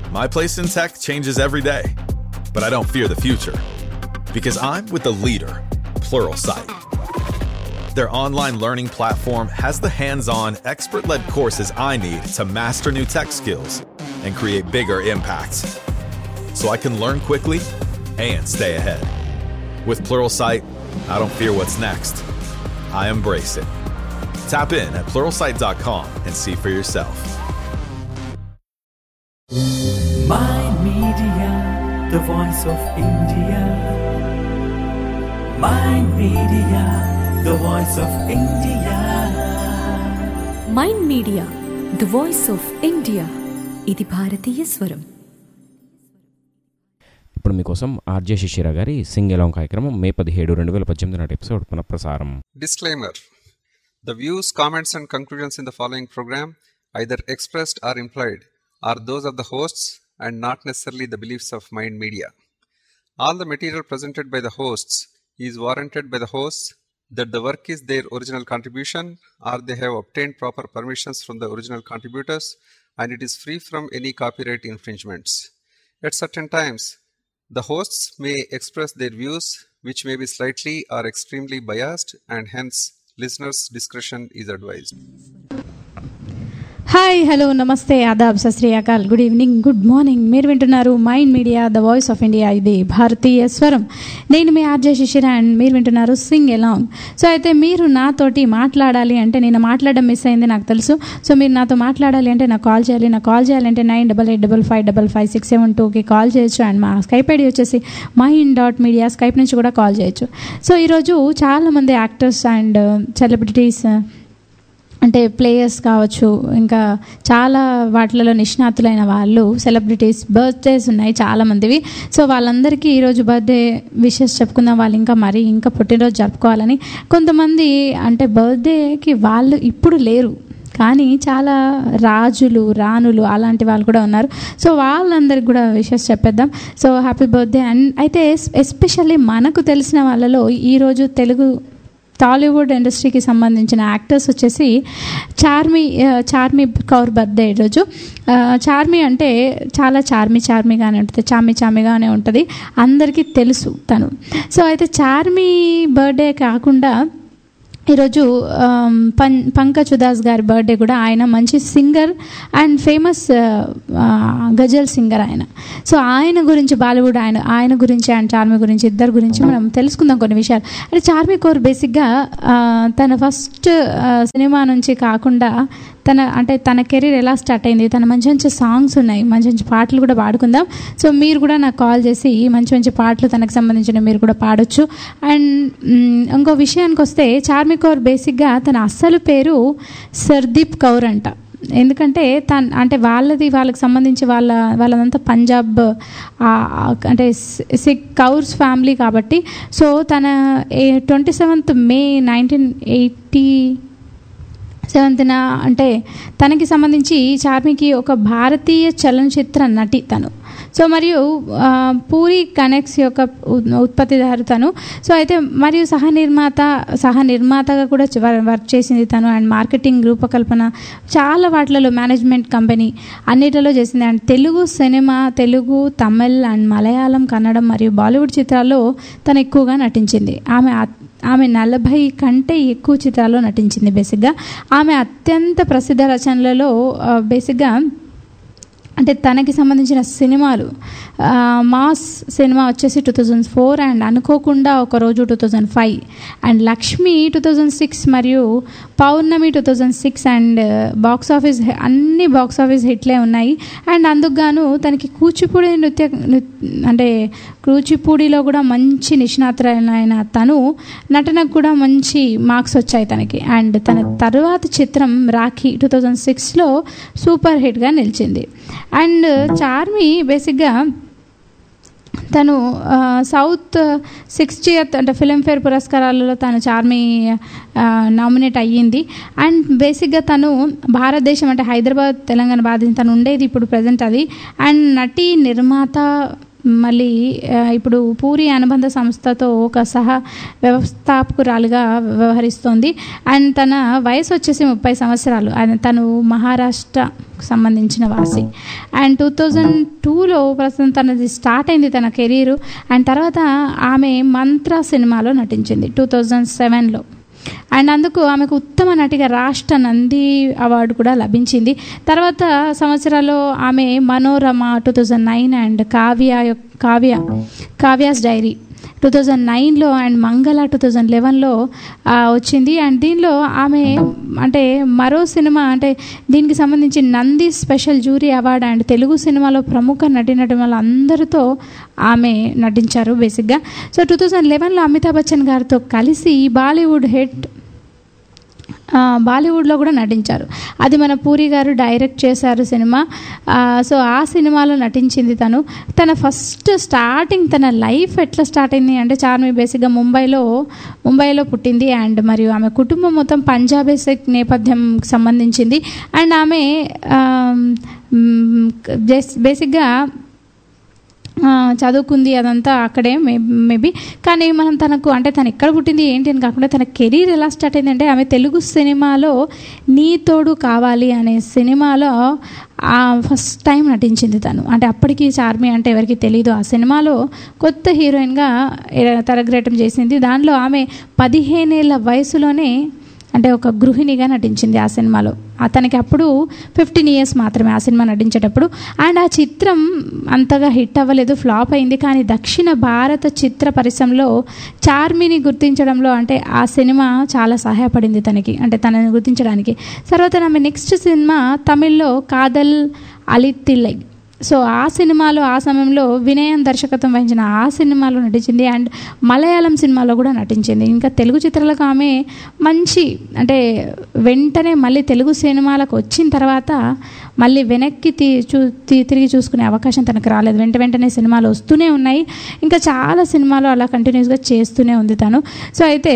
My place in tech changes every day, but I don't fear the future because I'm with the leader, Pluralsight. Their online learning platform has the hands on, expert led courses I need to master new tech skills and create bigger impacts so I can learn quickly and stay ahead. With Pluralsight, I don't fear what's next. I embrace it. Tap in at pluralsight.com and see for yourself. My Media, the voice of India. My Media, the voice of India. Mind Media the voice of India ఇది భారతీయ స్వరం ఇప్పుడు మీకోసం RJ శిశిర గారి Singh along కార్యక్రమం మే పదిహేడు రెండు వేల పద్దెనిమిది నాటి ఎపిసోడ్ పునఃప్రసారం Disclaimer The views, comments, and conclusions in the following program, either expressed or implied, are those of the hosts and not necessarily the beliefs of Mind Media. All the material presented by the hosts is warranted by the hosts that the work is their original contribution or they have obtained proper permissions from the original contributors and it is free from any copyright infringements. At certain times, the hosts may express their views, which may be slightly or extremely biased, and hence listeners' discretion is advised. Hi hello namaste adab Sat Sri Akal good evening good morning మీరు వింటున్నారు Mind Media the voice of India ఇది భారతీయ స్వరం నేను మీ RJ శిశిర and మీరు వింటున్నారు Singh along so అయితే మీరు నాతోటి మాట్లాడాలి అంటే నేను మాట్లాడడం మిస్ అయింది నాకు తెలుసు సో మీరు నాతో మాట్లాడాలి అంటే నాకు కాల్ చేయాలి నాకు కాల్ చేయాలంటే nine double eight double five double five six seven టూకి కాల్ చేయొచ్చు అండ్ మా స్కైప్ ఐడి వచ్చేసి మైండ్ డాట్ మీడియా స్కైప్ నుంచి కూడా కాల్ చేయొచ్చు సో ఈరోజు చాలామంది యాక్టర్స్ అండ్ సెలబ్రిటీస్ అంటే ప్లేయర్స్ కావచ్చు ఇంకా చాలా వాటిలలో నిష్ణాతులైన వాళ్ళు సెలబ్రిటీస్ బర్త్డేస్ ఉన్నాయి చాలామందివి సో వాళ్ళందరికీ ఈరోజు బర్త్డే విషెస్ చెప్పుకుందాం వాళ్ళు ఇంకా మరీ ఇంకా పుట్టినరోజు జరుపుకోవాలని కొంతమంది అంటే బర్త్డేకి వాళ్ళు ఇప్పుడు లేరు కానీ చాలా రాజులు రాణులు అలాంటి వాళ్ళు కూడా ఉన్నారు సో వాళ్ళందరికి కూడా విషెస్ చెప్పేద్దాం సో హ్యాపీ బర్త్డే అండ్ అయితే ఎస్పెషల్లీ మనకు తెలిసిన వాళ్ళలో ఈరోజు తెలుగు టాలీవుడ్ ఇండస్ట్రీకి సంబంధించిన యాక్టర్స్ వచ్చేసి చార్మి ఆ, చార్మి కౌర్ బర్త్డే ఈరోజు ఆ, చార్మి అంటే చాలా చార్మి చార్మిగానే ఉంటుంది చామి చామిగానే ఉంటుంది అందరికీ తెలుసు తను సో అయితే చార్మి బర్త్డే కాకుండా ఈరోజు ఆమ్, పం పంకజ్ ఉదాస్ గారి బర్త్డే కూడా ఆయన మంచి singer and famous ghazal singer ఆయన సో ఆయన గురించి బాలీవుడ్ ఆయన ఆయన గురించి అండ్ చార్మి గురించి ఇద్దరు గురించి మనం తెలుసుకుందాం కొన్ని విషయాలు అంటే చార్మి కోర్ బేసిక్గా ఆ, తన ఫస్ట్ సినిమా నుంచి కాకుండా తన అంటే తన కెరీర్ ఎలా స్టార్ట్ అయింది తన మంచి మంచి సాంగ్స్ ఉన్నాయి మంచి మంచి పాటలు కూడా పాడుకుందాం సో మీరు కూడా నాకు కాల్ చేసి మంచి మంచి పాటలు తనకు సంబంధించిన మీరు కూడా పాడొచ్చు అండ్ మ్, ఇంకో విషయానికి వస్తే చార్మి కౌర్ బేసిక్గా తన అస్సలు పేరు సర్దీప్ కౌర్ అంట ఎందుకంటే తన అంటే వాళ్ళది వాళ్ళకి సంబంధించి వాళ్ళ వాళ్ళదంతా పంజాబ్ ఆ, అంటే సిక్ కౌర్స్ ఫ్యామిలీ కాబట్టి సో తన twenty seventh May nineteen eighty సెవెంత్న అంటే తనకి సంబంధించి చార్మికి ఒక భారతీయ చలనచిత్ర నటి తను సో మరియు ఆ, పూరి కనెక్ట్స్ యొక్క ఉ- ఉత్పత్తిదారు తను సో అయితే మరియు సహ నిర్మాత సహ నిర్మాతగా కూడా చ- వర్- వర్క్ చేసింది తను అండ్ మార్కెటింగ్ రూపకల్పన చాలా వాటిలలో మేనేజ్మెంట్ కంపెనీ అన్నిటిలో చేసింది and Telugu cinema Telugu Tamil and Malayalam Kannada మరియు బాలీవుడ్ చిత్రాల్లో తను ఎక్కువగా నటించింది ఆమె అత్- ఆమె నలభై కంటే ఎక్కువ చిత్రాల్లో నటించింది బేసిక్గా ఆమె అత్యంత ప్రసిద్ధ రచనలలో ఆ, బేసిక్గా అంటే తనకి సంబంధించిన సినిమాలు ఆ, మాస్ సినిమా వచ్చేసి టూ థౌజండ్ ఫోర్ అండ్ అనుకోకుండా ఒకరోజు two thousand five and Lakshmi two thousand six మరియు Pournami two thousand six and box office అన్ని బాక్స్ ఆఫీస్ హిట్లే ఉన్నాయి అండ్ అందుకు గాను తనకి కూచిపూడి నృత్య నృ- అంటే కూచిపూడిలో కూడా మంచి నిష్ణాతులైన తను నటనకు కూడా మంచి మార్క్స్ వచ్చాయి తనకి అండ్ తన తరువాత చిత్రం రాఖీ టూ థౌజండ్ సిక్స్లో సూపర్ హిట్గా నిలిచింది అండ్ చార్మి బేసిక్గా తను ఆ, సౌత్ సిక్స్టీయత్ అంటే ఫిలింఫేర్ పురస్కారాలలో తను చార్మి ఆ, నామినేట్ అయ్యింది అండ్ బేసిక్గా తను భారతదేశం అంటే హైదరాబాద్ తెలంగాణ బాధించి తను ఉండేది ఇప్పుడు ప్రజెంట్ అది అండ్ నటి నిర్మాత మళ్ళీ ఆ, ఇప్పుడు పూరి అనుబంధ సంస్థతో ఒక సహ వ్యవస్థాపకురాలుగా వ్యవహరిస్తోంది అండ్ తన వయసు వచ్చేసి ముప్పై సంవత్సరాలు అండ్ తను మహారాష్ట్ర సంబంధించిన వాసి అండ్ టూ థౌజండ్ టూలో ప్రస్తుతం తనది స్టార్ట్ అయింది తన కెరీరు అండ్ తర్వాత ఆమె మంత్ర సినిమాలో నటించింది టూ థౌజండ్ సెవెన్లో అండ్ అందుకు ఆమెకు ఉత్తమ నటిగా రాష్ట్ర నంది అవార్డు కూడా లభించింది తర్వాత సంవత్సరాల్లో ఆమె Manorama two thousand nine and Kavya యొక్- Kavya Kavya's diary two thousand నైన్లో అండ్ మంగళ టూ థౌజండ్ లెవెన్లో వచ్చింది అండ్ దీనిలో ఆమె అంటే మరో సినిమా అంటే దీనికి సంబంధించి Nandi special jury award and Telugu సినిమాలో ప్రముఖ నటీనటుల అందరితో ఆమె నటించారు బేసిక్గా సో టూ థౌజండ్ లెవెన్లో అమితాబ్ బచ్చన్ గారితో కలిసి బాలీవుడ్ హిట్ ఆ, బాలీవుడ్లో కూడా నటించారు అది మన పూరి గారు డైరెక్ట్ చేశారు సినిమా ఆ, సో ఆ సినిమాలో నటించింది తను తన ఫస్ట్ స్టార్టింగ్ తన లైఫ్ ఎట్లా స్టార్ట్ అయింది అంటే చార్మి బేసిక్గా ముంబైలో ముంబైలో పుట్టింది అండ్ మరియు ఆమె కుటుంబం మొత్తం పంజాబేసిక్ నేపథ్యం సంబంధించింది అండ్ ఆమె బేసిక్గా ఆ, చదువుకుంది అదంతా అక్కడే మే మేబీ కానీ మనం తనకు అంటే తను ఎక్కడ పుట్టింది ఏంటి అని కాకుండా తన కెరీర్ ఎలా స్టార్ట్ అయిందంటే ఆమె తెలుగు సినిమాలో నీ తోడు కావాలి అనే సినిమాలో ఆ ఫస్ట్ టైం నటించింది తను అంటే అప్పటికి చార్మి అంటే ఎవరికి తెలియదు ఆ సినిమాలో కొత్త హీరోయిన్గా తరగ్రేటం చేసింది దానిలో ఆమె పదిహేనేళ్ళ వయసులోనే అంటే ఒక గృహిణిగా నటించింది ఆ సినిమాలో అతనికి అప్పుడు ఫిఫ్టీన్ ఇయర్స్ మాత్రమే ఆ సినిమా నటించేటప్పుడు అండ్ ఆ చిత్రం అంతగా హిట్ అవ్వలేదు ఫ్లాప్ అయింది కానీ దక్షిణ భారత చిత్ర పరిశ్రమలో చార్మిని గుర్తించడంలో అంటే ఆ సినిమా చాలా సహాయపడింది తనకి అంటే తనని గుర్తించడానికి తర్వాత ఆమె నెక్స్ట్ సినిమా తమిళ్లో కాదల్ అలిత్తిల్లై సో ఆ సినిమాలో ఆ సమయంలో వినయన్ దర్శకత్వం వహించిన ఆ సినిమాలో నటించింది అండ్ మలయాళం సినిమాలో కూడా నటించింది ఇంకా తెలుగు చిత్రాలకు ఆమె మంచి అంటే వెంటనే మళ్ళీ తెలుగు సినిమాలకు వచ్చిన తర్వాత మళ్ళీ వెనక్కి తీ చూ తీ- తిరిగి చూసుకునే అవకాశం తనకు రాలేదు వెంట వెంటనే సినిమాలు వస్తూనే ఉన్నాయి ఇంకా చాలా సినిమాలు అలా కంటిన్యూస్గా చేస్తూనే ఉంది తను సో అయితే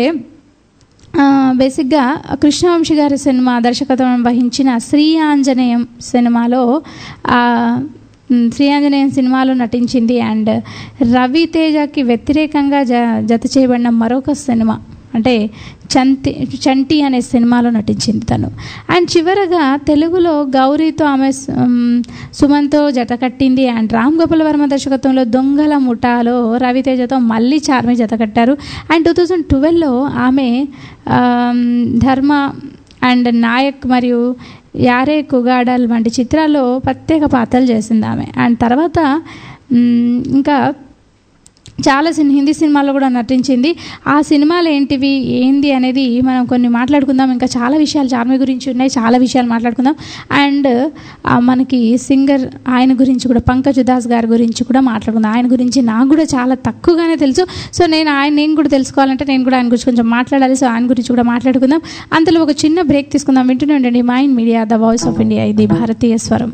ఆ, బేసిక్గా కృష్ణవంశీ గారి సినిమా దర్శకత్వం వహించిన శ్రీ ఆంజనేయం సినిమాలో ఆ, మ్, శ్రీ ఆంజనేయం సినిమాలో నటించింది అండ్ రవితేజకి వ్యతిరేకంగా జ జత చేయబడిన మరొక సినిమా అంటే చంటి చంటి అనే సినిమాలో నటించింది తను అండ్ చివరగా తెలుగులో గౌరీతో ఆమె స్- మ్, సుమన్తో జత కట్టింది అండ్ రామ్ గోపాల్ వర్మ దర్శకత్వంలో దొంగల ముఠాలో రవితేజతో మళ్ళీ చార్మి జత కట్టారు అండ్ టూ థౌజండ్ ట్వెల్వ్లో ఆమె ఆమ్, ధర్మ అండ్ నాయక్ మరియు యారే కుగాడల్ వంటి చిత్రాల్లో ప్రత్యేక పాత్రలు చేసింది ఆమె అండ్ తర్వాత మ్, ఇంకా చాలా సిన్ హిందీ సినిమాల్లో కూడా నటించింది ఆ సినిమాలు ఏంటివి ఏంది అనేది మనం కొన్ని మాట్లాడుకుందాం ఇంకా చాలా విషయాలు చార్మి గురించి ఉన్నాయి చాలా విషయాలు మాట్లాడుకుందాం అండ్ ఆ, మనకి సింగర్ ఆయన గురించి కూడా పంకజ్ ఉదాస్ గారి గురించి కూడా మాట్లాడుకుందాం ఆయన గురించి నాకు కూడా చాలా తక్కువగానే తెలుసు సో నేను ఆయన నేను కూడా తెలుసుకోవాలంటే నేను కూడా ఆయన గురించి కొంచెం మాట్లాడాలి సో ఆయన గురించి కూడా మాట్లాడుకుందాం అంతలో ఒక చిన్న బ్రేక్ తీసుకుందాం వింటూనే ఉండండి Mind Media the voice of India ఇది భారతీయ స్వరం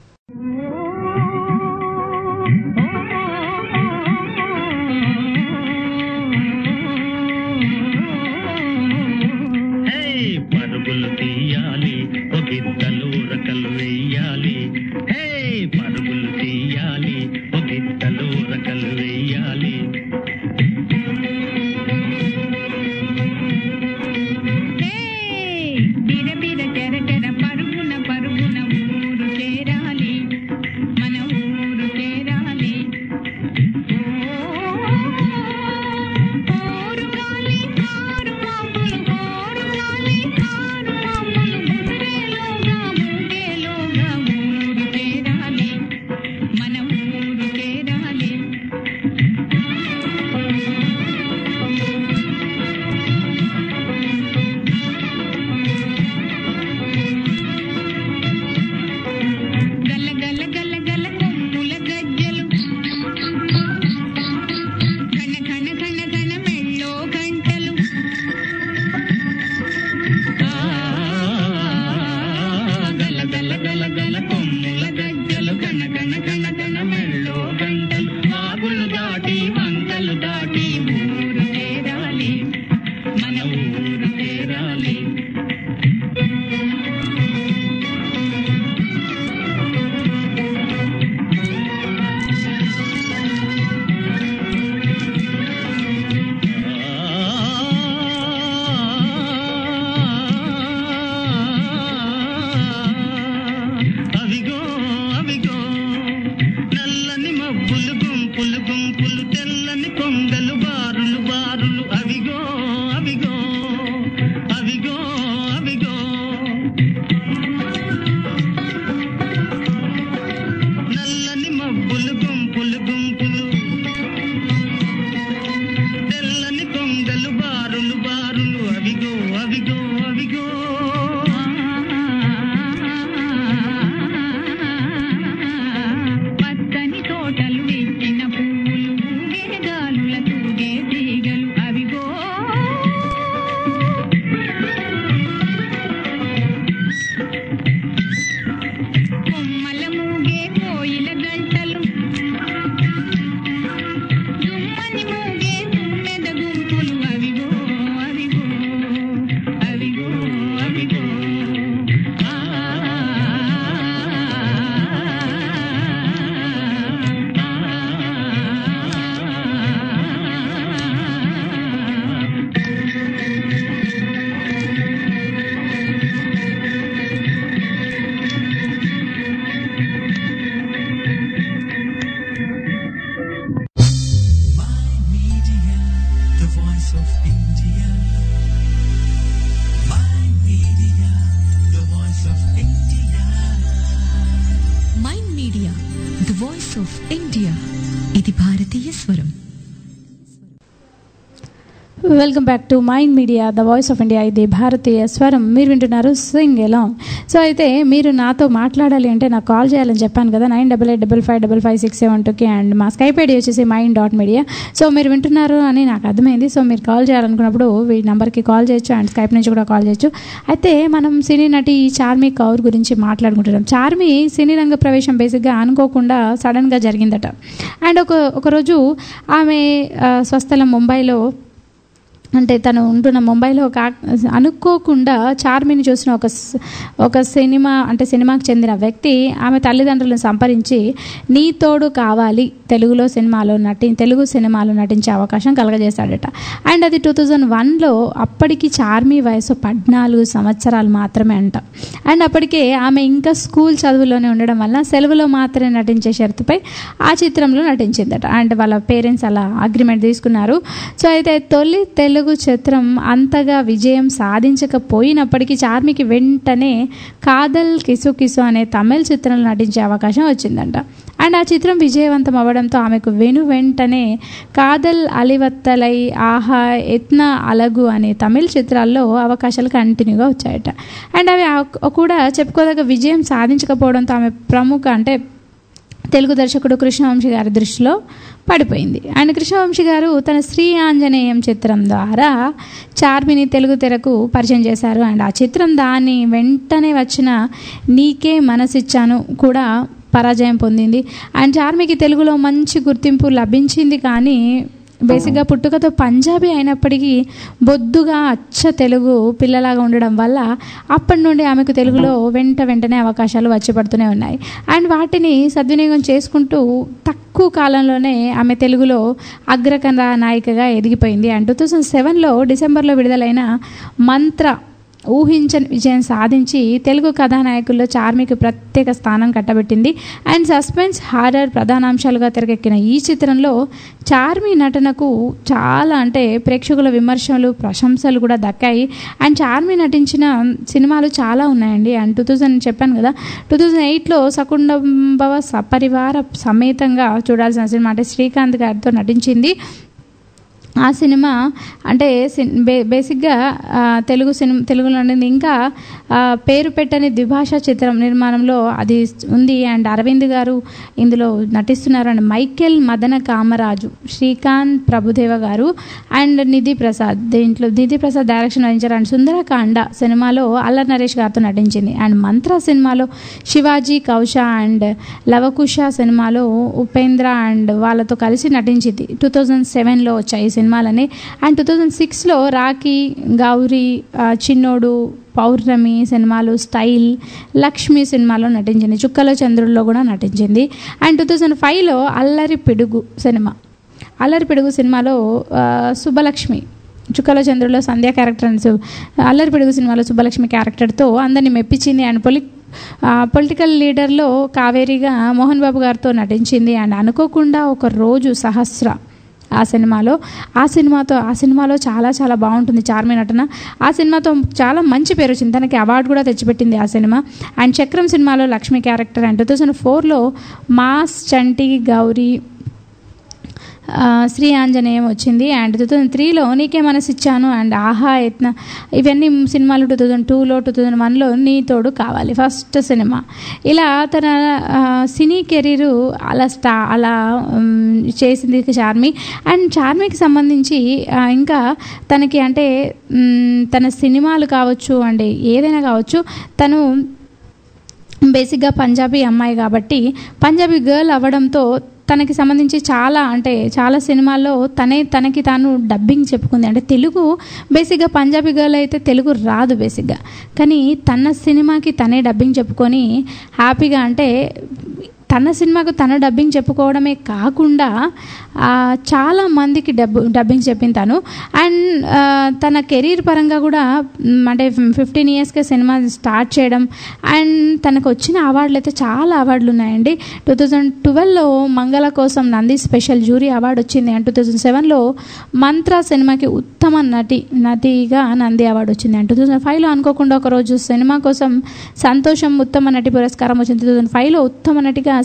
హే పరుగులు తీయాలి ఒగిద్దలు రకలు వెయ్యాలి హే పరుగులు తీయాలి ఒగిద్దలు రకలు వెయ్యాలి బిర బిర చెర చెర పరుగున పరుగున ఊరు చేరాలి ఆఫ్ ఇండియా ఇది భారతీయ స్వరం welcome back to Mind Media the voice of India ఇది భారతీయ స్వరం మీరు వింటున్నారు సింగ్ ఎలాంగ్ సో అయితే మీరు నాతో మాట్లాడాలి అంటే నాకు కాల్ చేయాలని చెప్పాను కదా nine double eight double five double five six seven టూకి అండ్ మా స్కైప్ ఐడి వచ్చేసి మైండ్ డాట్ మీడియా సో మీరు వింటున్నారు అని నాకు అర్థమైంది సో మీరు కాల్ చేయాలనుకున్నప్పుడు ఈ నెంబర్కి కాల్ చేయొచ్చు అండ్ స్కైప్ నుంచి కూడా కాల్ చేయొచ్చు అయితే మనం సినీ నటి చార్మి కౌర్ గురించి మాట్లాడుకుంటున్నాం చార్మి సినీ రంగ ప్రవేశం బేసిక్గా అనుకోకుండా సడన్గా జరిగిందట అండ్ ఒక ఒకరోజు ఆమె ఆ, స్వస్థలం ముంబైలో అంటే తను ఉంటున్న ముంబైలో ఒక యాక్- అనుకోకుండా చార్మిని చూసిన ఒక స్- ఒక సినిమా అంటే సినిమాకి చెందిన వ్యక్తి ఆమె తల్లిదండ్రులను సంపరించి నీ తోడు కావాలి తెలుగులో సినిమాలో నటి తెలుగు సినిమాలో నటించే అవకాశం కలగజేశాడట అండ్ అది టూ థౌజండ్ వన్లో అప్పటికి చార్మి వయసు పద్నాలుగు సంవత్సరాలు మాత్రమే అంట అండ్ అప్పటికే ఆమె ఇంకా స్కూల్ చదువులోనే ఉండడం వల్ల సెలవులో మాత్రమే నటించే షరతుపై ఆ చిత్రంలో నటించిందట అండ్ వాళ్ళ పేరెంట్స్ అలా అగ్రిమెంట్ తీసుకున్నారు సో అయితే తొలి తెలుగు చిత్రం అంతగా విజయం సాధించకపోయినప్పటికీ చార్మికి వెంటనే కాదల్ కిసు కిసు అనే తమిళ చిత్రంలో నటించే అవకాశం వచ్చిందంట అండ్ ఆ చిత్రం విజయవంతం అవ్వడంతో ఆమెకు వెను వెంటనే కాదల్ అలివత్తలై ఆహా ఎత్న అలగు అనే తమిళ చిత్రాల్లో అవకాశాలు కంటిన్యూగా వచ్చాయట అండ్ అవి ఆ- కూడా చెప్పుకోదగ్గ విజయం సాధించకపోవడంతో ఆమె ప్రముఖ అంటే తెలుగు దర్శకుడు కృష్ణవంశీ గారి దృష్టిలో పడిపోయింది ఆయన కృష్ణవంశీ గారు తన శ్రీ ఆంజనేయం చిత్రం ద్వారా చార్మిని తెలుగు తెరకు పరిచయం చేశారు అండ్ ఆ చిత్రం దాని వెంటనే వచ్చిన నీకే మనసిచ్చాను కూడా పరాజయం పొందింది అండ్ చార్మికి తెలుగులో మంచి గుర్తింపు లభించింది కానీ బేసిక్గా పుట్టుకతో పంజాబీ అయినప్పటికీ బొద్దుగా అచ్చ తెలుగు పిల్లలాగా ఉండడం వల్ల అప్పటి నుండి ఆమెకు తెలుగులో వెంట వెంటనే అవకాశాలు వచ్చి పడుతూనే ఉన్నాయి అండ్ వాటిని సద్వినియోగం చేసుకుంటూ తక్కువ కాలంలోనే ఆమె తెలుగులో అగ్రకణ నాయికగా ఎదిగిపోయింది అండ్ టూ థౌజండ్ సెవెన్లో డిసెంబర్లో విడుదలైన మంత్ర ఊహించని విజయం సాధించి తెలుగు కథానాయకుల్లో చార్మికి ప్రత్యేక స్థానం కట్టబెట్టింది అండ్ సస్పెన్స్ హారర్ ప్రధానాంశాలుగా తెరకెక్కిన ఈ చిత్రంలో చార్మి నటనకు చాలా అంటే ప్రేక్షకుల విమర్శలు ప్రశంసలు కూడా దక్కాయి అండ్ చార్మి నటించిన సినిమాలు చాలా ఉన్నాయండి అండ్ టూ థౌజండ్ చెప్పాను కదా టూ థౌజండ్ ఎయిట్లో సకుండంబవ సపరివార సమేతంగా చూడాల్సిన సినిమా అంటే శ్రీకాంత్ గారితో నటించింది ఆ సినిమా అంటే సిన్- బే బేసిక్గా ఆ, తెలుగు సినిమా తెలుగులో ఉండింది ఇంకా ఆ, పేరు పెట్టని ద్విభాషా చిత్రం నిర్మాణంలో అది ఉంది అండ్ అరవింద్ గారు ఇందులో నటిస్తున్నారు అండ్ మైకేల్ మదన కామరాజు శ్రీకాంత్ ప్రభుదేవ గారు అండ్ నిధి ప్రసాద్ దీంట్లో నిధి ప్రసాద్ డైరెక్షన్ వహించారు అండ్ సుందరకాండ సినిమాలో అల్లరి నరేష్ గారితో నటించింది అండ్ మంత్ర సినిమాలో శివాజీ కౌశ అండ్ లవకుశ సినిమాలో ఉపేంద్ర అండ్ వాళ్ళతో కలిసి నటించింది టూ థౌజండ్ సెవెన్లో వచ్చాయి ఈ సినిమాలని అండ్ టూ థౌజండ్ సిక్స్లో రాఖీ గౌరీ ఆ, చిన్నోడు పౌర్ణమి సినిమాలు స్టైల్ లక్ష్మి సినిమాలో నటించింది చుక్కల చంద్రుల్లో కూడా నటించింది అండ్ టూ థౌజండ్ ఫైవ్లో అల్లరి పిడుగు సినిమా అల్లరి పిడుగు సినిమాలో ఆ, సుబ్బలక్ష్మి చుక్కల చంద్రులో సంధ్య క్యారెక్టర్ అని సు- అల్లరి పిడుగు సినిమాలో సుబ్బలక్ష్మి క్యారెక్టర్తో అందరిని మెప్పించింది అండ్ పొలి పొలిటికల్ లీడర్లో కావేరిగా మోహన్ బాబు గారితో నటించింది అండ్ అనుకోకుండా ఒక రోజు సహస్ర ఆ సినిమాలో ఆ సినిమాతో ఆ సినిమాలో చాలా చాలా బాగుంటుంది చార్మి నటన ఆ సినిమాతో చాలా మంచి పేరు వచ్చింది తనకి అవార్డు కూడా తెచ్చిపెట్టింది ఆ సినిమా అండ్ చక్రం సినిమాలో Lakshmi character and two thousand ఫోర్లో మాస్ చంటి గౌరీ ఆ, శ్రీ ఆంజనేయం వచ్చింది అండ్ టూ థౌజండ్ త్రీలో నీకే మనసు ఇచ్చాను అండ్ ఆహా ఎత్న ఇవన్నీ సినిమాలు టూ థౌజండ్ టూలో టూ థౌజండ్ వన్లో నీ తోడు కావాలి ఫస్ట్ సినిమా ఇలా తన ఆ, సినీ కెరీరు అలా స్టా అలా ఉమ్, చేసింది చార్మి అండ్ చార్మికి సంబంధించి ఆ, ఇంకా తనకి అంటే ఉమ్, తన సినిమాలు కావచ్చు అండ్ ఏదైనా కావచ్చు తను బేసిక్గా పంజాబీ అమ్మాయి కాబట్టి పంజాబీ గర్ల్ అవ్వడంతో తనకి సంబంధించి చాలా అంటే చాలా సినిమాల్లో తనే తనకి తాను డబ్బింగ్ చెప్పుకుంది అంటే తెలుగు బేసిక్గా పంజాబీ గర్ల్ అయితే తెలుగు రాదు బేసిక్గా కానీ తన సినిమాకి తనే డబ్బింగ్ చెప్పుకొని హ్యాపీగా అంటే తన సినిమాకు తన డబ్బింగ్ చెప్పుకోవడమే కాకుండా ఆ, చాలా మందికి డబ్బు డబ్బింగ్ చెప్పింది తను అండ్ ఆ, తన కెరీర్ పరంగా కూడా మ్, అంటే ఫిఫ్టీన్ ఇయర్స్కే సినిమా స్టార్ట్ చేయడం అండ్ తనకు వచ్చిన అవార్డులు అయితే చాలా అవార్డులు ఉన్నాయండి టూ థౌజండ్ ట్వెల్వ్లో మంగళ కోసం నంది స్పెషల్ జ్యూరీ అవార్డు వచ్చింది అండ్ టూ థౌజండ్ సెవెన్లో మంత్ర సినిమాకి ఉత్తమ నటి నటిగా నంది అవార్డు వచ్చింది అండ్ టూ థౌజండ్ ఫైవ్లో అనుకోకుండా ఒకరోజు సినిమా కోసం సంతోషం ఉత్తమ నటి పురస్కారం వచ్చింది టూ థౌజండ్ ఫైవ్లో ఉత్తమ నటిగా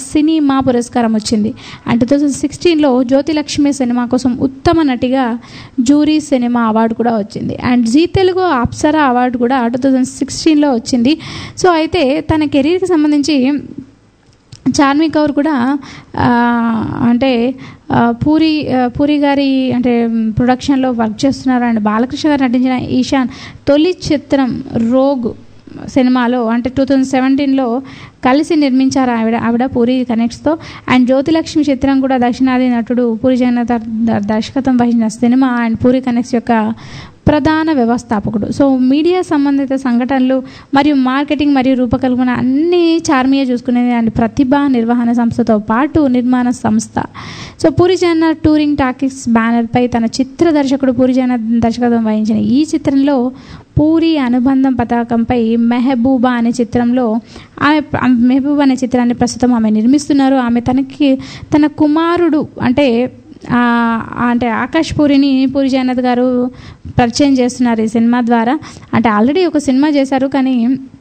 సినిమా పురస్కారం వచ్చింది అండ్ టూ థౌజండ్ సిక్స్టీన్లో జ్యోతిలక్ష్మి సినిమా కోసం ఉత్తమ నటిగా జూరీ సినిమా అవార్డు కూడా వచ్చింది అండ్ జీ తెలుగు అప్సరా అవార్డు కూడా టూ థౌజండ్ సిక్స్టీన్లో వచ్చింది సో అయితే తన కెరీర్కి సంబంధించి చార్మి కౌర్ కూడా ఆ, అంటే ఆ, పూరి ఆ, పూరి గారి అంటే ప్రొడక్షన్లో వర్క్ చేస్తున్నారు అండ్ బాలకృష్ణ గారు నటించిన ఈశాన్ తొలి చిత్రం రోగ్ సినిమాలో అంటే టూ థౌజండ్ సెవెంటీన్లో కలిసి నిర్మించారు ఆవిడ ఆవిడ పూరి కనెక్ట్స్తో అండ్ జ్యోతిలక్ష్మి చిత్రం కూడా దక్షిణాది నటుడు పూరి జగన్నాథ్ ద- దర్శకత్వం వహించిన సినిమా అండ్ పూరి కనెక్ట్స్ యొక్క ప్రధాన వ్యవస్థాపకుడు సో మీడియా సంబంధిత సంఘటనలు మరియు మార్కెటింగ్ మరియు రూపకల్పన అన్నీ చార్మియా చూసుకునేది అండ్ ప్రతిభ నిర్వహణ సంస్థతో పాటు నిర్మాణ సంస్థ so Puri Jagannadh touring talkies బ్యానర్పై తన చిత్ర దర్శకుడు పూరి జగన్నాథ్ దర్శకత్వం వహించిన ఈ చిత్రంలో పూరి అనుబంధం పతాకంపై మెహబూబా అనే చిత్రంలో ఆమె ఆమె మెహబూబా అనే చిత్రాన్ని ప్రస్తుతం ఆమె నిర్మిస్తున్నారు ఆమె తనకి తన కుమారుడు అంటే ఆ, అంటే ఆకాష్ పూరిని పూరి జగన్నాథ్ గారు పరిచయం చేస్తున్నారు ఈ సినిమా ద్వారా అంటే ఆల్రెడీ ఒక సినిమా చేశారు కానీ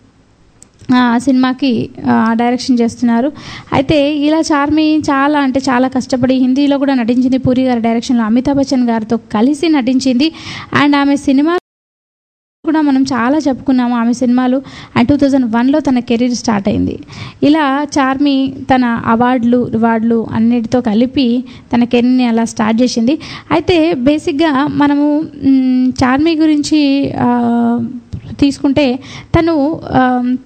ఆ సినిమాకి ఆ, డైరెక్షన్ చేస్తున్నారు అయితే ఇలా చార్మి చాలా అంటే చాలా కష్టపడి హిందీలో కూడా నటించింది పూరి గారి డైరెక్షన్లో అమితాబ్ బచ్చన్ గారితో కలిసి నటించింది అండ్ ఆమె సినిమా కూడా మనం చాలా చెప్పుకున్నాము ఆమె సినిమాలు అండ్ టూ థౌజండ్ వన్లో తన కెరీర్ స్టార్ట్ అయింది ఇలా చార్మి తన అవార్డులు రివార్డులు అన్నిటితో కలిపి తన కెరీర్ని అలా స్టార్ట్ చేసింది అయితే బేసిక్గా మనము మ్, చార్మి గురించి ఆ, తీసుకుంటే తను ఆ,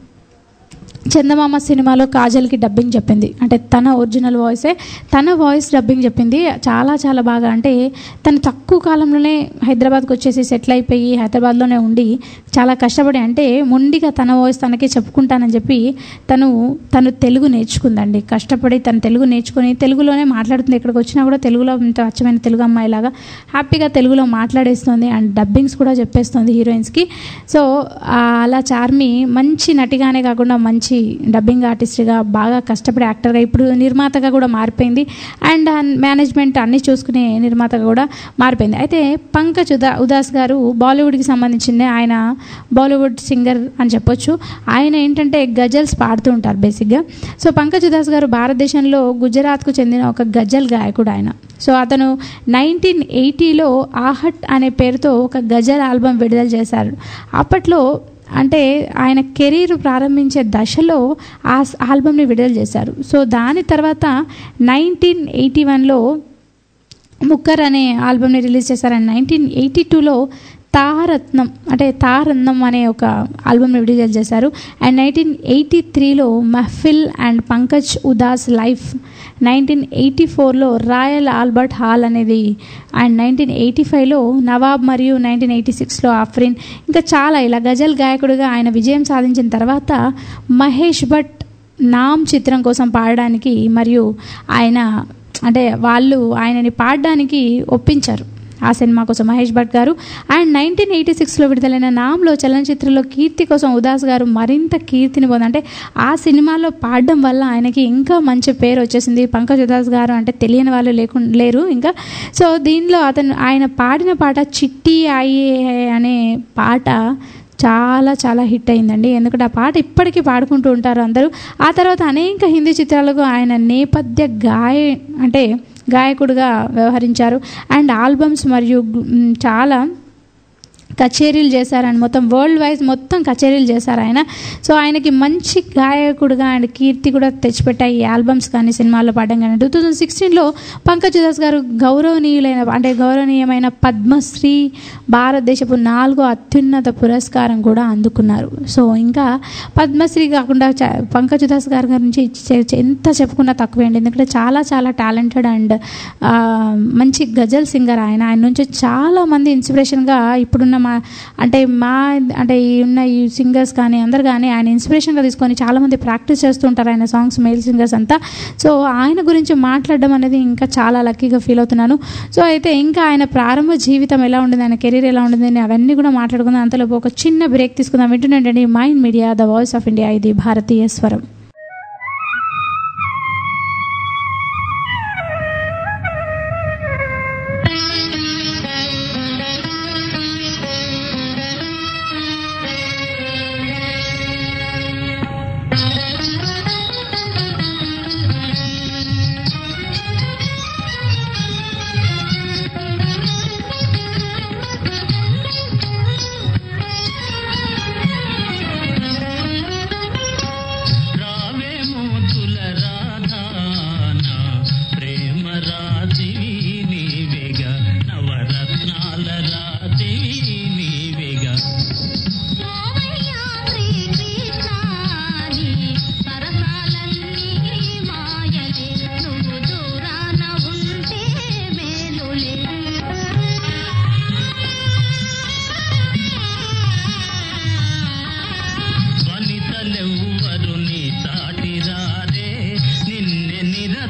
చందమామ సినిమాలో కాజల్కి డబ్బింగ్ చెప్పింది అంటే తన ఒరిజినల్ వాయిసే తన వాయిస్ డబ్బింగ్ చెప్పింది చాలా చాలా బాగా అంటే తను తక్కువ కాలంలోనే హైదరాబాద్కి వచ్చేసి సెటిల్ అయిపోయి హైదరాబాద్లోనే ఉండి చాలా కష్టపడి అంటే మొండిగా తన వాయిస్ తనకే చెప్పుకుంటానని చెప్పి తను తను తెలుగు నేర్చుకుందండి కష్టపడి తను తెలుగు నేర్చుకొని తెలుగులోనే మాట్లాడుతుంది ఇక్కడికి వచ్చినా కూడా తెలుగులో ఇంత అచ్చమైన తెలుగు అమ్మాయిలాగా హ్యాపీగా తెలుగులో మాట్లాడేస్తుంది అండ్ డబ్బింగ్స్ కూడా చెప్పేస్తుంది హీరోయిన్స్కి సో ఆ, అలా చార్మి మంచి నటిగానే కాకుండా మంచి డబ్బింగ్ ఆర్టిస్ట్గా బాగా కష్టపడి యాక్టర్గా ఇప్పుడు నిర్మాతగా కూడా మారిపోయింది అండ్ మేనేజ్మెంట్ అన్నీ చూసుకునే నిర్మాతగా కూడా మారిపోయింది అయితే పంకజ్ ఉదా ఉదాస్ గారు బాలీవుడ్కి సంబంధించింది ఆయన బాలీవుడ్ సింగర్ అని చెప్పొచ్చు ఆయన ఏంటంటే గజల్స్ పాడుతూ ఉంటారు బేసిక్గా సో పంకజ్ ఉదాస్ గారు భారతదేశంలో గుజరాత్కు చెందిన ఒక గజల్ గాయకుడు ఆయన సో అతను నైన్టీన్ ఎయిటీలో ఆహట్ అనే పేరుతో ఒక గజల్ ఆల్బమ్ విడుదల చేశారు అప్పట్లో అంటే ఆయన కెరీర్ ప్రారంభించే దశలో ఆ స్- ఆల్బమ్ని విడుదల చేశారు సో దాని తర్వాత నైన్టీన్ ఎయిటీ వన్లో ముక్కర్ అనే ఆల్బమ్ని రిలీజ్ చేశారు అండ్ నైన్టీన్ ఎయిటీ టూలో తారత్నం అంటే తారత్నం అనే ఒక ఆల్బమ్ని విడుదల చేశారు అండ్ నైన్టీన్ ఎయిటీ త్రీలో Mehfil and Pankaj Udhas live nineteen eighty ఫోర్లో రాయల్ ఆల్బర్ట్ హాల్ అనేది అండ్ నైన్టీన్ ఎయిటీ ఫైవ్లో నవాబ్ మరియు నైన్టీన్ ఎయిటీ సిక్స్లో ఆఫ్రిన్ ఇంకా చాలా ఇలా గజల్ గాయకుడిగా ఆయన విజయం సాధించిన తర్వాత మహేష్ భట్ నామ్ చిత్రం కోసం పాడడానికి మరియు ఆయన అంటే వాళ్ళు ఆయనని పాడడానికి ఒప్పించారు ఆ సినిమా కోసం మహేష్ భట్ గారు అండ్ నైన్టీన్ ఎయిటీ సిక్స్లో విడుదలైన నామ్లో చలనచిత్రంలో కీర్తి కోసం ఉదాస్ గారు మరింత కీర్తిని పొంది అంటే ఆ సినిమాలో పాడడం వల్ల ఆయనకి ఇంకా మంచి పేరు వచ్చేసింది పంకజ్ ఉదాస్ గారు అంటే తెలియని వాళ్ళు లేకుండా లేరు ఇంకా సో దీనిలో అతను ఆయన పాడిన పాట చిట్టి ఆయి అనే పాట చాలా చాలా హిట్ అయిందండి ఎందుకంటే ఆ పాట ఇప్పటికీ పాడుకుంటూ ఉంటారు అందరూ ఆ తర్వాత అనేక హిందీ చిత్రాలకు ఆయన నేపథ్య గాయ అంటే గాయకుడిగా వ్యవహరించారు అండ్ ఆల్బమ్స్ మరియు మ్, చాలా కచేరీలు చేశారు ఆయన మొత్తం వరల్డ్ వైజ్ మొత్తం కచేరీలు చేశారు ఆయన సో ఆయనకి మంచి గాయకుడుగా అండ్ కీర్తి కూడా తెచ్చిపెట్టాయి ఈ ఆల్బమ్స్ కానీ సినిమాల్లో పాడడం కానీ టూ థౌజండ్ సిక్స్టీన్లో పంకజ్ దాస్ గారు గౌరవనీయులైన అంటే గౌరవనీయమైన పద్మశ్రీ భారతదేశపు నాలుగో అత్యున్నత పురస్కారం కూడా అందుకున్నారు సో ఇంకా పద్మశ్రీ కాకుండా చ- పంకజ్ దాస్ గారి గురించి చె- చె- ఎంత చెప్పుకున్నా తక్కువే అండి ఎందుకంటే చాలా చాలా టాలెంటెడ్ అండ్ మంచి గజల్ సింగర్ ఆయన ఆయన నుంచి చాలా మంది ఇన్స్పిరేషన్గా ఇప్పుడున్న మా అంటే మా అంటే ఈ ఉన్న ఈ సింగర్స్ కానీ అందరు కానీ ఆయన ఇన్స్పిరేషన్గా తీసుకొని చాలామంది ప్రాక్టీస్ చేస్తూ ఉంటారు ఆయన సాంగ్స్ మేల్ సింగర్స్ అంతా సో ఆయన గురించి మాట్లాడడం అనేది ఇంకా చాలా లక్కీగా ఫీల్ అవుతున్నాను సో అయితే ఇంకా ఆయన ప్రారంభ జీవితం ఎలా ఉండింది ఆయన కెరీర్ ఎలా ఉండింది అని అవన్నీ కూడా మాట్లాడుకుందాం అంతలోపు ఒక చిన్న బ్రేక్ తీసుకుందాం వింటున్నాండి Mind Media the voice of India ఇది భారతీయ స్వరం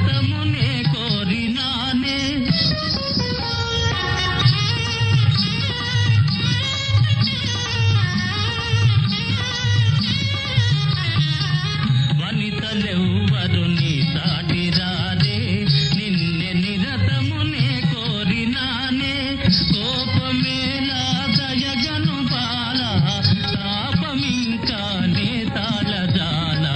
నిరతమునే కోరినానే వనితలెవ్వరు నీ సాటిరారే నిన్నె నిరతమునే కోరినానే కోపమేలా దయగను బాల తాపమింకా నే తాళజాల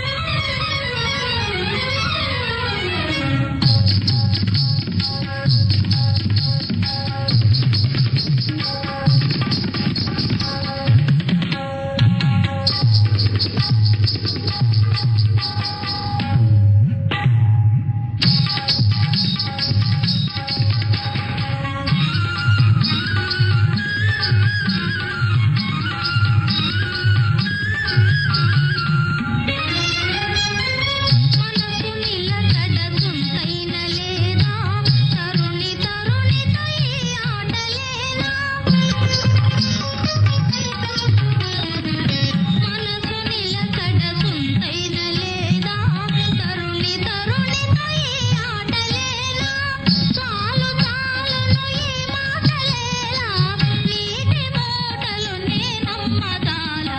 మనసు నిలకడ సుంకైన లేదా తరుణి తరుణితో ఈ ఆటలేనా మనసు నిలకడ సుంకైన లేదా తరుణి తరుణితో ఈ ఆటలేనా చాలు చాలును ఈ మాటలేలా నీటి మాటలు నే నమ్మదాలా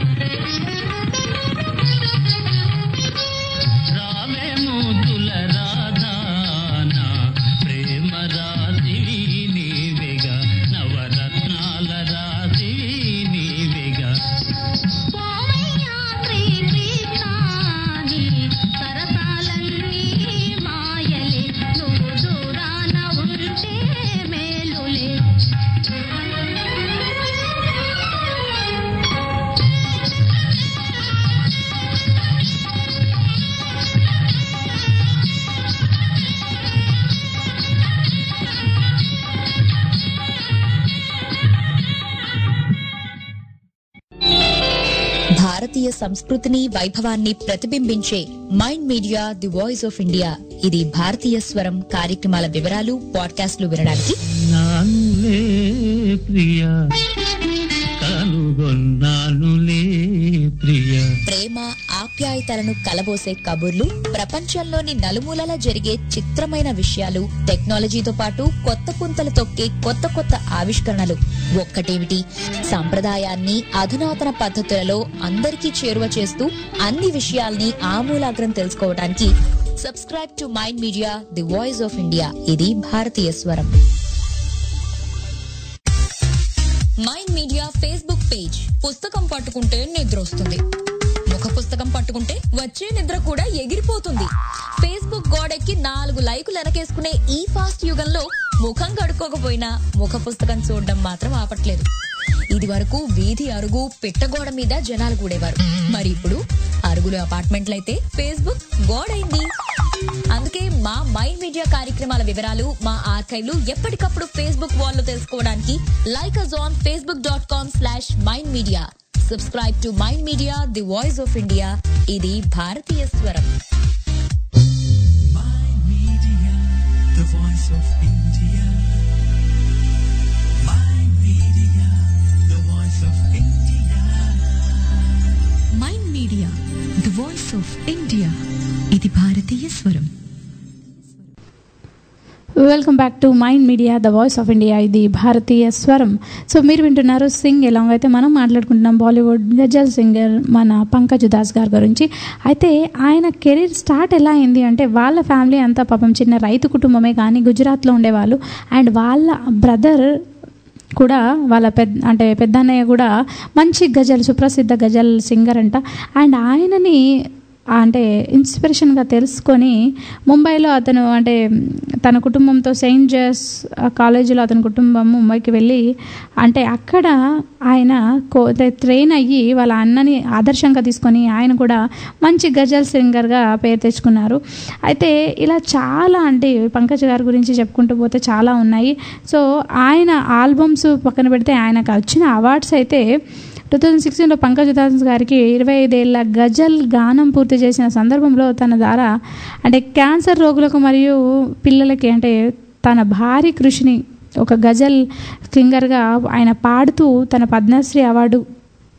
రావే ముద్దుల రాధానా ప్రేమ రాశివి నీవేగా నవరత్నాల రాశివి నీవేగా పోవయ్యా శ్రీకృష్ణాని సరసాలన్నీ మాయలే నువ్వు దూరాన ఉంటే మేలులే భారతీయ సంస్కృతిని వైభవాన్ని ప్రతిబింబించే Mind Media the voice of India ఇది భారతీయ స్వరం కార్యక్రమాల వివరాలు పాడ్కాస్ట్లు వినడానికి నానులే ప్రియా కనుగొన్నానులే ప్రియా ప్రేమ ఆప్యాయతలను కలబోసే కబుర్లు ప్రపంచంలోని నలుమూలల జరిగే చిత్రమైన విషయాలు టెక్నాలజీతో పాటు కొత్త పుంతలు తొక్కే కొత్త కొత్త ఆవిష్కరణలు ఒక్కటేమిటి సంప్రదాయాన్ని అధునాతన పద్ధతులలో అందరికీ చేరువ చేస్తూ అన్ని విషయాల్ని ఆమూలాగ్రం తెలుసుకోవడానికి subscribe to Mind Media the voice of India ఇది భారతీయ స్వరం మైండ్ మీడియా ఫేస్బుక్ పేజ్ పుస్తకం పట్టుకుంటే నిద్ర వస్తుంది ముఖ పుస్తకం పట్టుకుంటే వచ్చే నిద్ర కూడా ఎగిరిపోతుంది ఫేస్బుక్ గోడెక్కి నాలుగు లైకులు వెనకేసుకునే ఈ ఫాస్ట్ యుగంలో ముఖం కడుక్కోకపోయినా ముఖ పుస్తకం చూడడం మాత్రం ఆపట్లేదు ఇది వరకు వీధి అరుగు పిట్టగోడ మీద జనాలు కూడేవారు మరి ఇప్పుడు అరుగులు అపార్ట్మెంట్లయితే ఫేస్బుక్ గోడైంది అందుకే మా మైండ్ మీడియా కార్యక్రమాల వివరాలు మా ఆర్కైవ్లు ఎప్పటికప్పుడు ఫేస్బుక్ వాల్ లో తెలుసుకోవడానికి like us on Facebook dot com slash Mind Media subscribe to Mind Media the voice of India ఇది భారతీయ స్వరం The voice of India. My media, the voice of India. Mind Media the voice of India ఇది భారతీయ స్వరం welcome back to Mind Media the voice of India ఇది భారతీయ స్వరం so మీరు వింటున్నారు సింగ్ ఎలాంగ్ అయితే మనం మాట్లాడుకుంటున్నాం బాలీవుడ్ గజల్ సింగర్ మన పంకజ్ దాస్ గారి గురించి అయితే ఆయన కెరీర్ స్టార్ట్ ఎలా అయింది అంటే వాళ్ళ ఫ్యామిలీ అంతా పాపం చిన్న రైతు కుటుంబమే కానీ గుజరాత్లో ఉండేవాళ్ళు అండ్ వాళ్ళ బ్రదర్ కూడా వాళ్ళ పెద్ద అంటే పెద్దన్నయ్య కూడా మంచి గజల్ సుప్రసిద్ధ గజల్ సింగర్ అంట అండ్ ఆయనని అంటే ఇన్స్పిరేషన్గా తెలుసుకొని ముంబైలో అతను అంటే తన కుటుంబంతో సెయింట్ జేస్ కాలేజీలో అతని కుటుంబం ముంబైకి వెళ్ళి అంటే అక్కడ ఆయన కో ట్రైన్ అయ్యి వాళ్ళ అన్నని ఆదర్శంగా తీసుకొని ఆయన కూడా మంచి గజల్ సింగర్గా పేరు తెచ్చుకున్నారు అయితే ఇలా చాలా అంటే పంకజ్ గారి గురించి చెప్పుకుంటూ పోతే చాలా ఉన్నాయి సో ఆయన ఆల్బమ్స్ పక్కన పెడితే ఆయనకు వచ్చిన అవార్డ్స్ అయితే టూ థౌజండ్ సిక్స్టీన్లో పంకజ్ దాస్ గారికి ఇరవై ఐదేళ్ల గజల్ గానం పూర్తి చేసిన సందర్భంలో తన ద్వారా అంటే క్యాన్సర్ రోగులకు మరియు పిల్లలకి అంటే తన భారీ కృషిని ఒక గజల్ సింగర్గా ఆయన పాడుతూ తన పద్మశ్రీ అవార్డు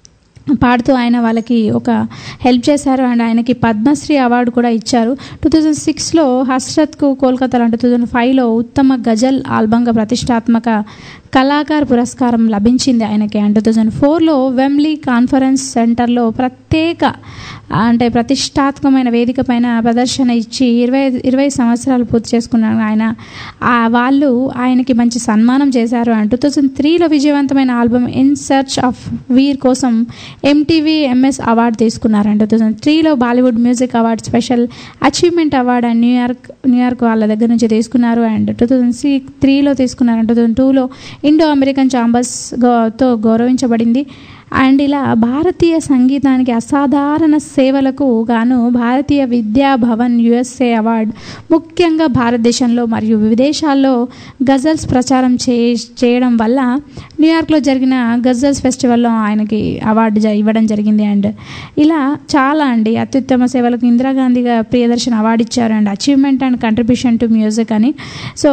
పాడుతూ ఆయన వాళ్ళకి ఒక హెల్ప్ చేశారు అండ్ ఆయనకి పద్మశ్రీ అవార్డు కూడా ఇచ్చారు టూ థౌజండ్ సిక్స్లో హస్రత్కు కోల్కతాలో అంటే టూ థౌజండ్ ఫైవ్లో ఉత్తమ గజల్ ఆల్బంగా ప్రతిష్టాత్మక కళాకార్ పురస్కారం లభించింది ఆయనకి అండ్ టూ థౌజండ్ ఫోర్లో వెమ్లీ కాన్ఫరెన్స్ సెంటర్లో ప్రత్యేక అంటే ప్రతిష్టాత్మకమైన వేదిక పైన ప్రదర్శన ఇచ్చి ఇరవై ఇరవై సంవత్సరాలు పూర్తి చేసుకున్నారు ఆయన ఆ వాళ్ళు ఆయనకి మంచి సన్మానం చేశారు అండ్ టూ థౌజండ్ త్రీలో విజయవంతమైన album in search of Veer కోసం ఎంటీవీ ఎంఎస్ అవార్డు తీసుకున్నారు అండ్ టూ థౌజండ్ త్రీలో Bollywood music award special achievement award and New York New York వాళ్ళ దగ్గర నుంచి తీసుకున్నారు అండ్ టూ థౌజండ్ సిక్స్ త్రీలో తీసుకున్నారు అండ్ టూ థౌజండ్ టూలో ఇండో అమెరికన్ ఛాంబర్స్ తో గౌరవించబడింది అండ్ ఇలా భారతీయ సంగీతానికి అసాధారణ సేవలకు గాను భారతీయ విద్యా భవన్ యుఎస్ఏ అవార్డు ముఖ్యంగా భారతదేశంలో మరియు విదేశాల్లో గజల్స్ ప్రచారం చే చేయడం వల్ల న్యూయార్క్లో జరిగిన గజల్స్ ఫెస్టివల్లో ఆయనకి అవార్డు జ- ఇవ్వడం జరిగింది అండ్ ఇలా చాలా అండి అత్యుత్తమ సేవలకు ఇందిరాగాంధీ గా- ప్రియదర్శన్ అవార్డు ఇచ్చారు and achievement and contribution to music అని సో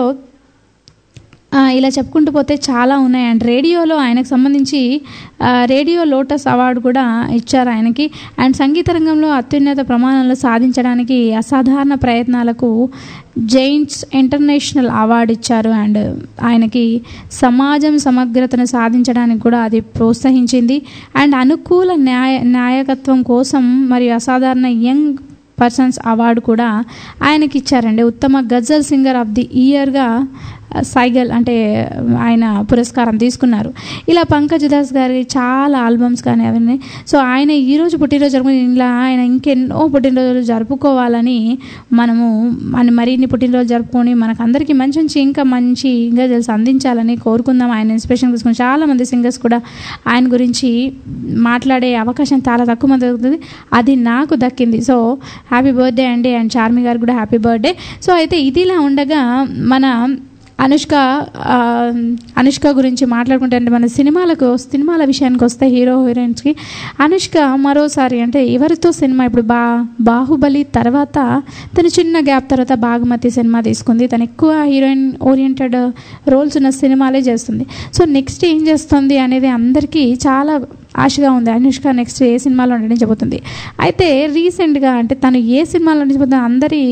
ఆ, ఇలా చెప్పుకుంటూ పోతే చాలా ఉన్నాయి అండ్ రేడియోలో ఆయనకు సంబంధించి ఆ, రేడియో లోటస్ అవార్డు కూడా ఇచ్చారు ఆయనకి అండ్ సంగీత రంగంలో అత్యున్నత ప్రమాణాలు సాధించడానికి అసాధారణ ప్రయత్నాలకు జైంట్స్ ఇంటర్నేషనల్ అవార్డు ఇచ్చారు అండ్ ఆయనకి సమాజం సమగ్రతను సాధించడానికి కూడా అది ప్రోత్సహించింది అండ్ అనుకూల న్యాయ నాయకత్వం కోసం మరియు అసాధారణ యంగ్ పర్సన్స్ అవార్డు కూడా ఆయనకి ఇచ్చారండి ఉత్తమ గజల్ సింగర్ ఆఫ్ ది ఇయర్గా సైగల్ అంటే ఆయన పురస్కారం తీసుకున్నారు ఇలా పంకజ్ దాస్ గారి చాలా ఆల్బమ్స్ కానీ అవన్నీ సో ఆయన ఈరోజు పుట్టినరోజు జరుపుకుని ఇలా ఆయన ఇంకెన్నో పుట్టినరోజులు జరుపుకోవాలని మనము మన మరిన్ని పుట్టినరోజు జరుపుకొని మనకు అందరికీ మంచి మంచి ఇంకా మంచి గజల్స్ అందించాలని కోరుకుందాం ఆయన ఇన్స్పిరేషన్ తీసుకుని చాలా మంది సింగర్స్ కూడా ఆయన గురించి మాట్లాడే అవకాశం చాలా తక్కువ మంది దొరుకుతుంది అది నాకు దక్కింది సో హ్యాపీ బర్త్డే అండి అండ్ చార్మి గారు కూడా హ్యాపీ బర్త్డే సో అయితే ఇదిలా ఉండగా మన అనుష్క ఆ, అనుష్క గురించి మాట్లాడుకుంటే అంటే మన సినిమాలకు సినిమాల విషయానికి వస్తే హీరో హీరోయిన్స్కి అనుష్క మరోసారి అంటే ఎవరితో సినిమా ఇప్పుడు బా బాహుబలి తర్వాత తను చిన్న గ్యాప్ తర్వాత బాగుమతి సినిమా తీసుకుంది తను ఎక్కువ హీరోయిన్ ఓరియంటెడ్ రోల్స్ ఉన్న సినిమాలే చేస్తుంది సో నెక్స్ట్ ఏం చేస్తుంది అనేది అందరికీ చాలా ఆశగా ఉంది అనుష్క నెక్స్ట్ ఏ సినిమాలో నటించబోతుంది అయితే రీసెంట్గా అంటే తను ఏ సినిమాలో నటించబోతుంది అందరి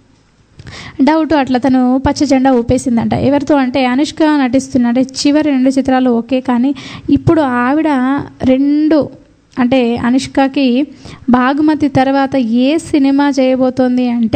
డౌట్ అట్లా తను పచ్చ జెండా ఊపేసిందంట ఎవరితో అంటే అనుష్క నటిస్తున్న అంటే చివరి రెండు చిత్రాలు ఓకే కానీ ఇప్పుడు ఆవిడ రెండు అంటే అనుష్కకి బాగుమతి తర్వాత ఏ సినిమా చేయబోతోంది అంటే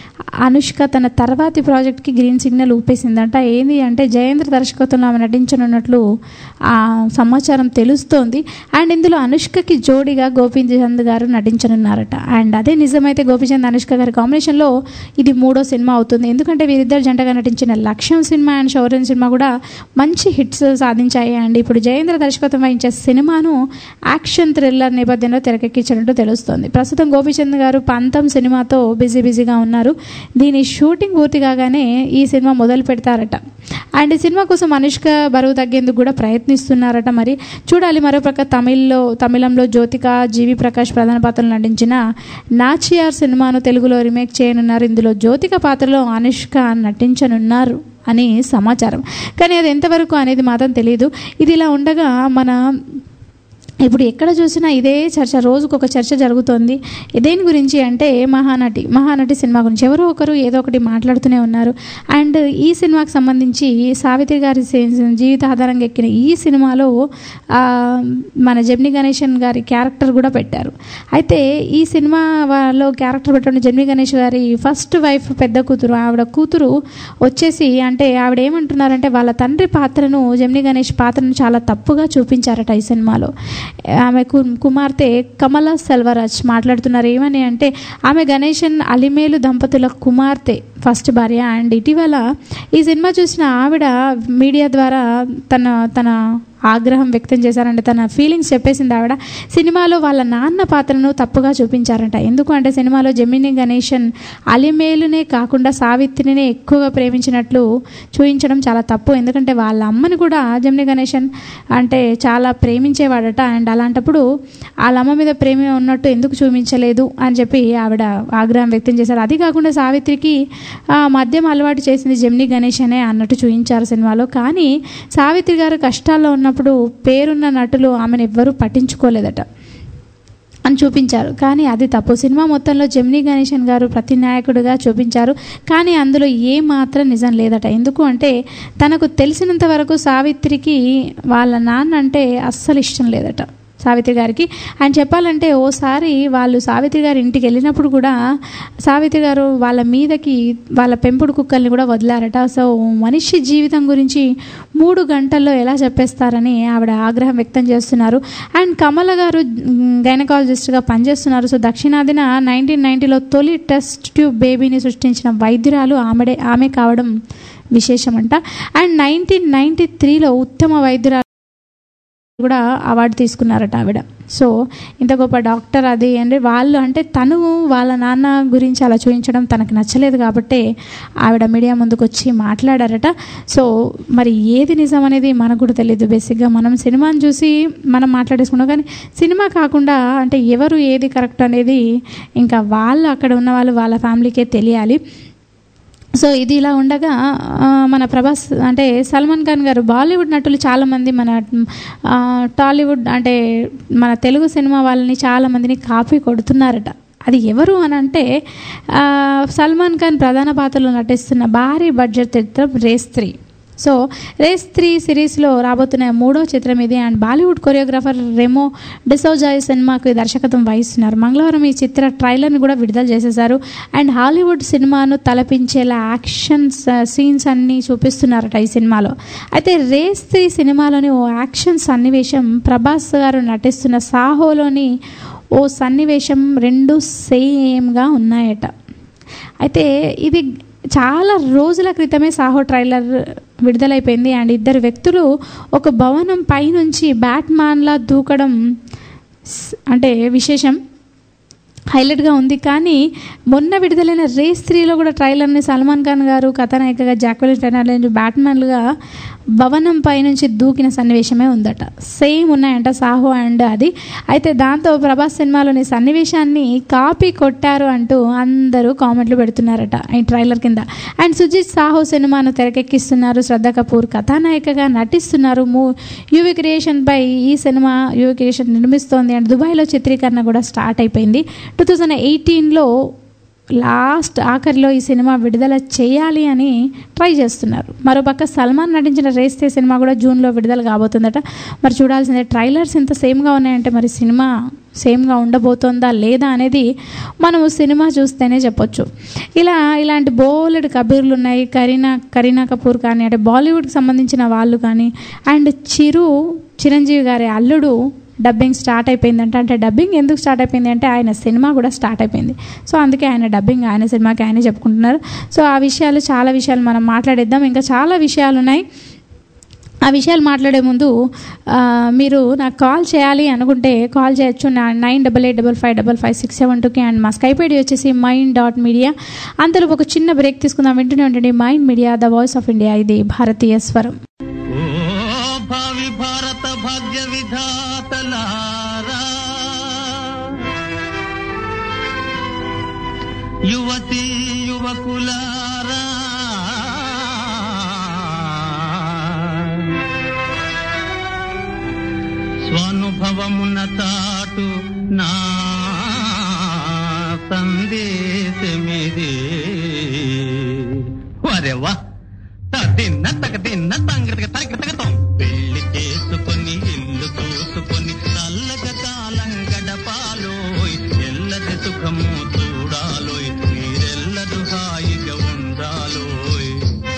అనుష్క తన తర్వాతి ప్రాజెక్ట్కి గ్రీన్ సిగ్నల్ ఊపేసిందంట ఏంది అంటే జయేంద్ర దర్శకత్వంలో ఆమె నటించనున్నట్లు ఆ సమాచారం తెలుస్తోంది అండ్ ఇందులో అనుష్కకి జోడిగా గోపీచంద్ గారు నటించనున్నారట అండ్ అదే నిజమైతే గోపీచంద్ అనుష్క గారి కాంబినేషన్లో ఇది మూడో సినిమా అవుతుంది ఎందుకంటే వీరిద్దరు జంటగా నటించిన లక్ష్యం సినిమా అండ్ శౌర్యం సినిమా కూడా మంచి హిట్స్ సాధించాయి అండ్ ఇప్పుడు జయేంద్ర దర్శకత్వం వహించే సినిమాను యాక్షన్ థ్రిల్లర్ నేపథ్యంలో తెరకెక్కించినట్టు తెలుస్తోంది ప్రస్తుతం గోపీచంద్ గారు పంతం సినిమాతో బిజీ బిజీగా ఉన్నారు దీని షూటింగ్ పూర్తి కాగానే ఈ సినిమా మొదలు పెడతారట అండ్ ఈ సినిమా కోసం అనుష్క బరువు తగ్గేందుకు కూడా ప్రయత్నిస్తున్నారట మరి చూడాలి మరోపక్క తమిళ్లో తమిళంలో జ్యోతిక జీవి ప్రకాష్ ప్రధాన పాత్రలు నటించిన నాచియార్ సినిమాను తెలుగులో రీమేక్ చేయనున్నారు ఇందులో జ్యోతిక పాత్రలో అనుష్క నటించనున్నారు అని సమాచారం కానీ అది ఎంతవరకు అనేది మాత్రం తెలియదు ఇది ఇలా ఉండగా మన ఇప్పుడు ఎక్కడ చూసినా ఇదే చర్చ రోజుకు ఒక చర్చ జరుగుతోంది దేని గురించి అంటే మహానటి మహానటి సినిమా గురించి ఎవరో ఒకరు ఏదో ఒకటి మాట్లాడుతూనే ఉన్నారు అండ్ ఈ సినిమాకి సంబంధించి సావిత్రి గారి సి- జీవిత ఆధారంగా ఎక్కిన ఈ సినిమాలో ఆ, మన జెమిని గణేశన్ గారి క్యారెక్టర్ కూడా పెట్టారు అయితే ఈ సినిమాలో క్యారెక్టర్ పెట్టిన జెమిని గణేష్ గారి ఫస్ట్ వైఫ్ పెద్ద కూతురు ఆవిడ కూతురు వచ్చేసి అంటే ఆవిడ ఏమంటున్నారంటే వాళ్ళ తండ్రి పాత్రను జెమిని గణేష్ పాత్రను చాలా తప్పుగా చూపించారట ఈ సినిమాలో ఆమె కు- కుమార్తె కమల సెల్వరాజ్ మాట్లాడుతున్నారు ఏమని అంటే ఆమె గణేశన్ అలిమేలు దంపతుల కుమార్తె ఫస్ట్ భార్య అండ్ ఇటీవల ఈ సినిమా చూసిన ఆవిడ మీడియా ద్వారా తన తన ఆగ్రహం వ్యక్తం చేశారంటే తన ఫీలింగ్స్ చెప్పేసింది ఆవిడ సినిమాలో వాళ్ళ నాన్న పాత్రను తప్పుగా చూపించారంట ఎందుకు అంటే సినిమాలో జమిని గణేశన్ అలిమేలునే కాకుండా సావిత్రినే ఎక్కువగా ప్రేమించినట్లు చూపించడం చాలా తప్పు ఎందుకంటే వాళ్ళ అమ్మని కూడా జమిని గణేశన్ అంటే చాలా ప్రేమించేవాడట అండ్ అలాంటప్పుడు వాళ్ళ అమ్మ మీద ప్రేమ ఉన్నట్టు ఎందుకు చూపించలేదు అని చెప్పి ఆవిడ ఆగ్రహం వ్యక్తం చేశారు అది కాకుండా సావిత్రికి ఆ, మద్యం అలవాటు చేసింది జమిని గణేశనే అన్నట్టు చూపించారు సినిమాలో కానీ సావిత్రి గారు కష్టాల్లో ఉన్నప్పుడు పేరున్న నటులు ఆమెను ఎవ్వరూ పట్టించుకోలేదట చూపించారు కానీ అది తప్పు సినిమా మొత్తంలో జమినీ గణేశన్ గారు ప్రతి నాయకుడిగా చూపించారు కానీ అందులో ఏ మాత్రం నిజం లేదట ఎందుకు అంటే తనకు తెలిసినంత వరకు సావిత్రికి వాళ్ళ నాన్న అంటే అస్సలు ఇష్టం లేదట సావిత్రి గారికి ఆయన చెప్పాలంటే ఓసారి వాళ్ళు సావిత్రి గారి ఇంటికి వెళ్ళినప్పుడు కూడా సావిత్రి గారు వాళ్ళ మీదకి వాళ్ళ పెంపుడు కుక్కల్ని కూడా వదిలారట సో మనిషి జీవితం గురించి మూడు గంటల్లో ఎలా చెప్పేస్తారని ఆవిడ ఆగ్రహం వ్యక్తం చేస్తున్నారు అండ్ కమల గారు గైనకాలజిస్ట్గా పనిచేస్తున్నారు సో దక్షిణాదిన నైన్టీన్ నైంటీలో తొలి టెస్ట్ ట్యూబ్ బేబీని సృష్టించిన వైద్యురాలు ఆమెడే ఆమె కావడం విశేషమంట అండ్ నైన్టీన్ నైంటీ త్రీలో ఉత్తమ వైద్యురాలు కూడా అవార్డు తీసుకున్నారట ఆవిడ సో ఇంత గొప్ప డాక్టర్ అది అంటే వాళ్ళు అంటే తను వాళ్ళ నాన్న గురించి అలా చూపించడం తనకు నచ్చలేదు కాబట్టి ఆవిడ మీడియా ముందుకు వచ్చి మాట్లాడారట సో మరి ఏది నిజం అనేది మనకు కూడా తెలియదు బేసిక్గా మనం సినిమాని చూసి మనం మాట్లాడేసుకున్నాం కానీ సినిమా కాకుండా అంటే ఎవరు ఏది కరెక్ట్ అనేది ఇంకా వాళ్ళు అక్కడ ఉన్న వాళ్ళు వాళ్ళ ఫ్యామిలీకే తెలియాలి సో ఇది ఇలా ఉండగా ఆ, మన ప్రభాస్ అంటే సల్మాన్ ఖాన్ గారు బాలీవుడ్ నటులు చాలామంది మన ఆ, టాలీవుడ్ అంటే మన తెలుగు సినిమా వాళ్ళని చాలామందిని కాపీ కొడుతున్నారట అది ఎవరు అని అంటే ఆ, సల్మాన్ ఖాన్ ప్రధాన పాత్రలో నటిస్తున్న భారీ బడ్జెట్ చిత్రం race three so race three సిరీస్లో రాబోతున్న మూడో చిత్రం ఇది and Bollywood choreographer Remo D'Souza ఈ సినిమాకు దర్శకత్వం వహిస్తున్నారు మంగళవారం ఈ చిత్ర ట్రైలర్ని కూడా విడుదల చేసేశారు అండ్ హాలీవుడ్ సినిమాను తలపించేలా యాక్షన్ సీన్స్ అన్నీ చూపిస్తున్నారట ఈ సినిమాలో అయితే రేస్ త్రీ సినిమాలోని ఓ యాక్షన్ సన్నివేశం ప్రభాస్ గారు నటిస్తున్న సాహోలోని ఓ సన్నివేశం రెండు సేమ్గా ఉన్నాయట అయితే ఇది చాలా రోజుల క్రితమే సాహో ట్రైలర్ విడుదలైపోయింది అండ్ ఇద్దరు వ్యక్తులు ఒక భవనం పైనుంచి బ్యాట్మాన్లా దూకడం స్- అంటే విశేషం హైలైట్గా ఉంది కానీ మొన్న విడుదలైన రేస్ త్రీలో కూడా ట్రైలర్ని సల్మాన్ ఖాన్ గారు కథానాయికగా జాక్వెల్ టెనర్లెంజ్ బ్యాట్మెన్లుగా భవనం పైనుంచి దూకిన సన్నివేశమే ఉందట సేమ్ ఉన్నాయంట సాహో అండ్ అది అయితే దాంతో ప్రభాస్ సినిమాలోని సన్నివేశాన్ని కాపీ కొట్టారు అంటూ అందరూ కామెంట్లు పెడుతున్నారట ఈ ట్రైలర్ కింద అండ్ సుజిత్ సాహో సినిమాను తెరకెక్కిస్తున్నారు శ్రద్ధ కపూర్ కథానాయికగా నటిస్తున్నారు మూ యూవి క్రియేషన్ పై ఈ సినిమా యూవి క్రియేషన్ నిర్మిస్తోంది అండ్ దుబాయ్లో చిత్రీకరణ కూడా స్టార్ట్ అయిపోయింది టూ థౌజండ్ ఎయిటీన్లో లాస్ట్ ఆఖరిలో ఈ సినిమా విడుదల చేయాలి అని ట్రై చేస్తున్నారు మరోపక్క సల్మాన్ నటించిన రేస్తే సినిమా కూడా జూన్లో విడుదల కాబోతుందట మరి చూడాల్సిందే ట్రైలర్స్ ఇంత సేమ్గా ఉన్నాయంటే మరి సినిమా సేమ్గా ఉండబోతోందా లేదా అనేది మనము సినిమా చూస్తేనే చెప్పొచ్చు ఇలా ఇలాంటి బోలెడు కబీర్లు ఉన్నాయి కరీనా కరీనా కపూర్ కానీ అంటే బాలీవుడ్కి సంబంధించిన వాళ్ళు కానీ అండ్ చిరు చిరంజీవి గారి అల్లుడు డబ్బింగ్ స్టార్ట్ అయిపోయిందంట అంటే డబ్బింగ్ ఎందుకు స్టార్ట్ అయిపోయింది అంటే ఆయన సినిమా కూడా స్టార్ట్ అయిపోయింది సో అందుకే ఆయన డబ్బింగ్ ఆయన సినిమాకి ఆయనే చెప్పుకుంటున్నారు సో ఆ విషయాలు చాలా విషయాలు మనం మాట్లాడేద్దాం ఇంకా చాలా విషయాలు ఉన్నాయి ఆ విషయాలు మాట్లాడే ముందు ఆ, మీరు నాకు కాల్ చేయాలి అనుకుంటే కాల్ చేయొచ్చు నా nine double eight double five double five six seven టూకి అండ్ మా స్కైప్ ఐడి వచ్చేసి మైండ్ డాట్ మీడియా అంతలో ఒక చిన్న బ్రేక్ తీసుకుందాం వింటూనే ఉండండి Mind Media the voice of India ఇది భారతీయ స్వరం ఓ భావి భారత భాగ్య విధాతలారా యువతి యువకులారా స్వానుభవమున తాటు నా సందేశమిది వరెవా తిన్న తగ తిన్న తంగడగ తగ తగతాం పెళ్లి చేసుకొని ఇల్లు చూసుకొని చల్లగా కాలం గడపాలోయ్ ఎల్లది సుఖము చూడాలోయ్ మీరెల్లదు హాయిగా ఉండాలోయ్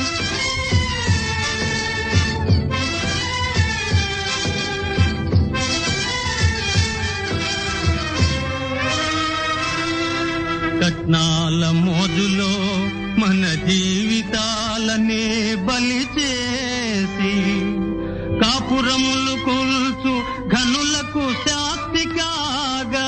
కట్నాల మోజులో మన జీవితాలనే బలి చేసి కాపురములు కొల్చు ఘనులకు శాస్తి కాగా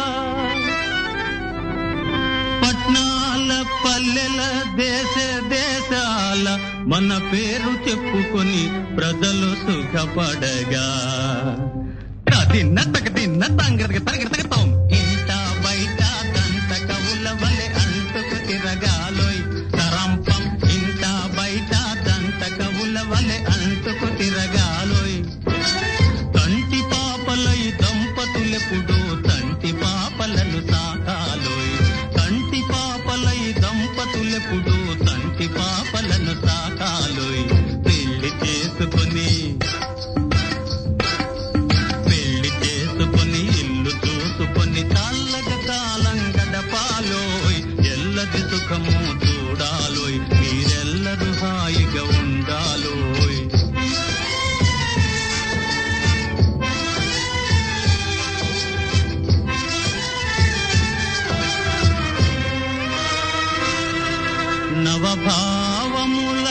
పట్నాల పల్లెల దేశ దేశాల మన పేరు చెప్పుకొని ప్రజలు సుఖపడగా తిన్న తగ తిన్న తంగడగ తరగ తగతాం ఇంట బయట దంత కవుల వలె అంటుకు తిరగాలోయ్ తరంపం ఇంట బయట దంత కవుల వలె అంటుకు తిరగాలోయ్ తంటి పాపలై దంపతులెప్పుడు తంటి పాప తల్లులెప్పుడు తంటి పాపలను తాకాలోయ్ పెళ్లి చేసుకొని పెళ్లి చేసుకొని ఇల్లు చూసుకొని చల్లగా కాలం గడపాలోయ్ ఎల్లది సుఖము చూడాలోయ్ మీరెల్లరూ హాయిగా ఉండాలోయ్ నవభావముల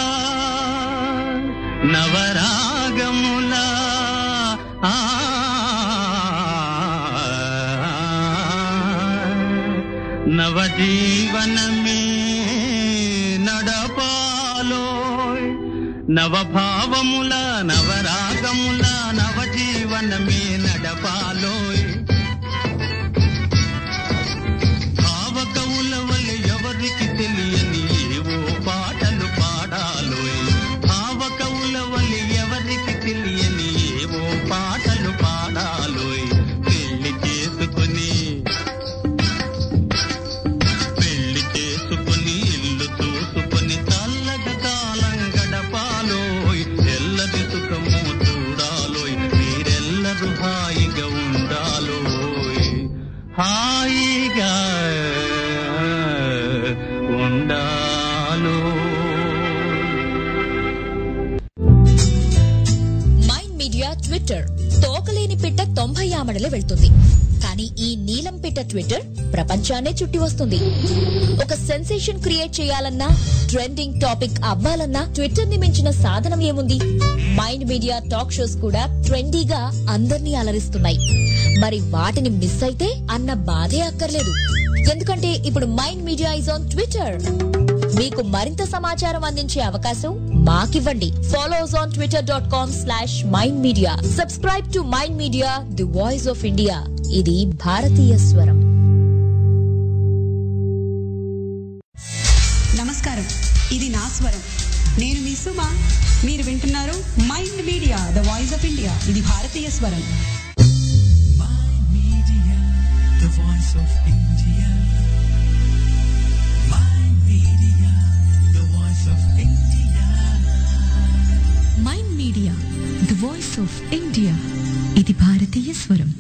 నవరాగముల ఆ నవజీవనమే నడపాలోయ్ నవభావముల నవరాగముల నవజీవనమే నడపాలోయ్ భావకవుల వల్ల ఎవరికి తెలియని ఏవో పాటలు పాడాలోయ్ భావకవుల వల్ల ఎవరికి తెలియని ఏవో పాటలు పాడాలోయ్ పెళ్లి చేసుకొని పెళ్లి చేసుకొని ఇల్లు చూసుకొని చల్లగా కాలం గడపాలోయ్ ఎల్లది సుఖము చూడాలోయ్ మీరెల్లరూ హాయిగా ఉండాలోయ్ హాయిగా ఉండాలో మైండ్ మీడియా ట్విట్టర్ తోకలేని పిట్ట తొంభై ఆమడలు వెళ్తుంది కానీ ఈ నీలం పిట్ట ట్విట్టర్ ప్రపంచాన్నే చుట్టి వస్తుంది ఒక సెన్సేషన్ క్రియేట్ చేయాలన్నా ట్రెండింగ్ టాపిక్ అవ్వాలన్నా ట్విట్టర్ ని మించిన సాధనం ఏముంది మైండ్ మీడియా టాక్ షోస్ కూడా ట్రెండీగా అందర్నీ అలరిస్తున్నాయి మరి వాటిని మిస్ అయితే అన్న బాధే అక్కర్లేదు ఎందుకంటే ఇప్పుడు Mind Media is on Twitter మీకు మరింత సమాచారం అందించే అవకాశం మాకివ్వండి follow us on Twitter dot com slash Mind Media subscribe to Mind Media the voice of India ఇది భారతీయ స్వరం నమస్కారం ఇది నా స్వరం నేను మీ సుమ మీరు వింటున్నారు Mind Media the voice of India ఇది భారతీయ స్వరం Media, the voice of India. Mind Media, the voice of India. Mind Media the voice of India ఇది భారతీయ స్వరం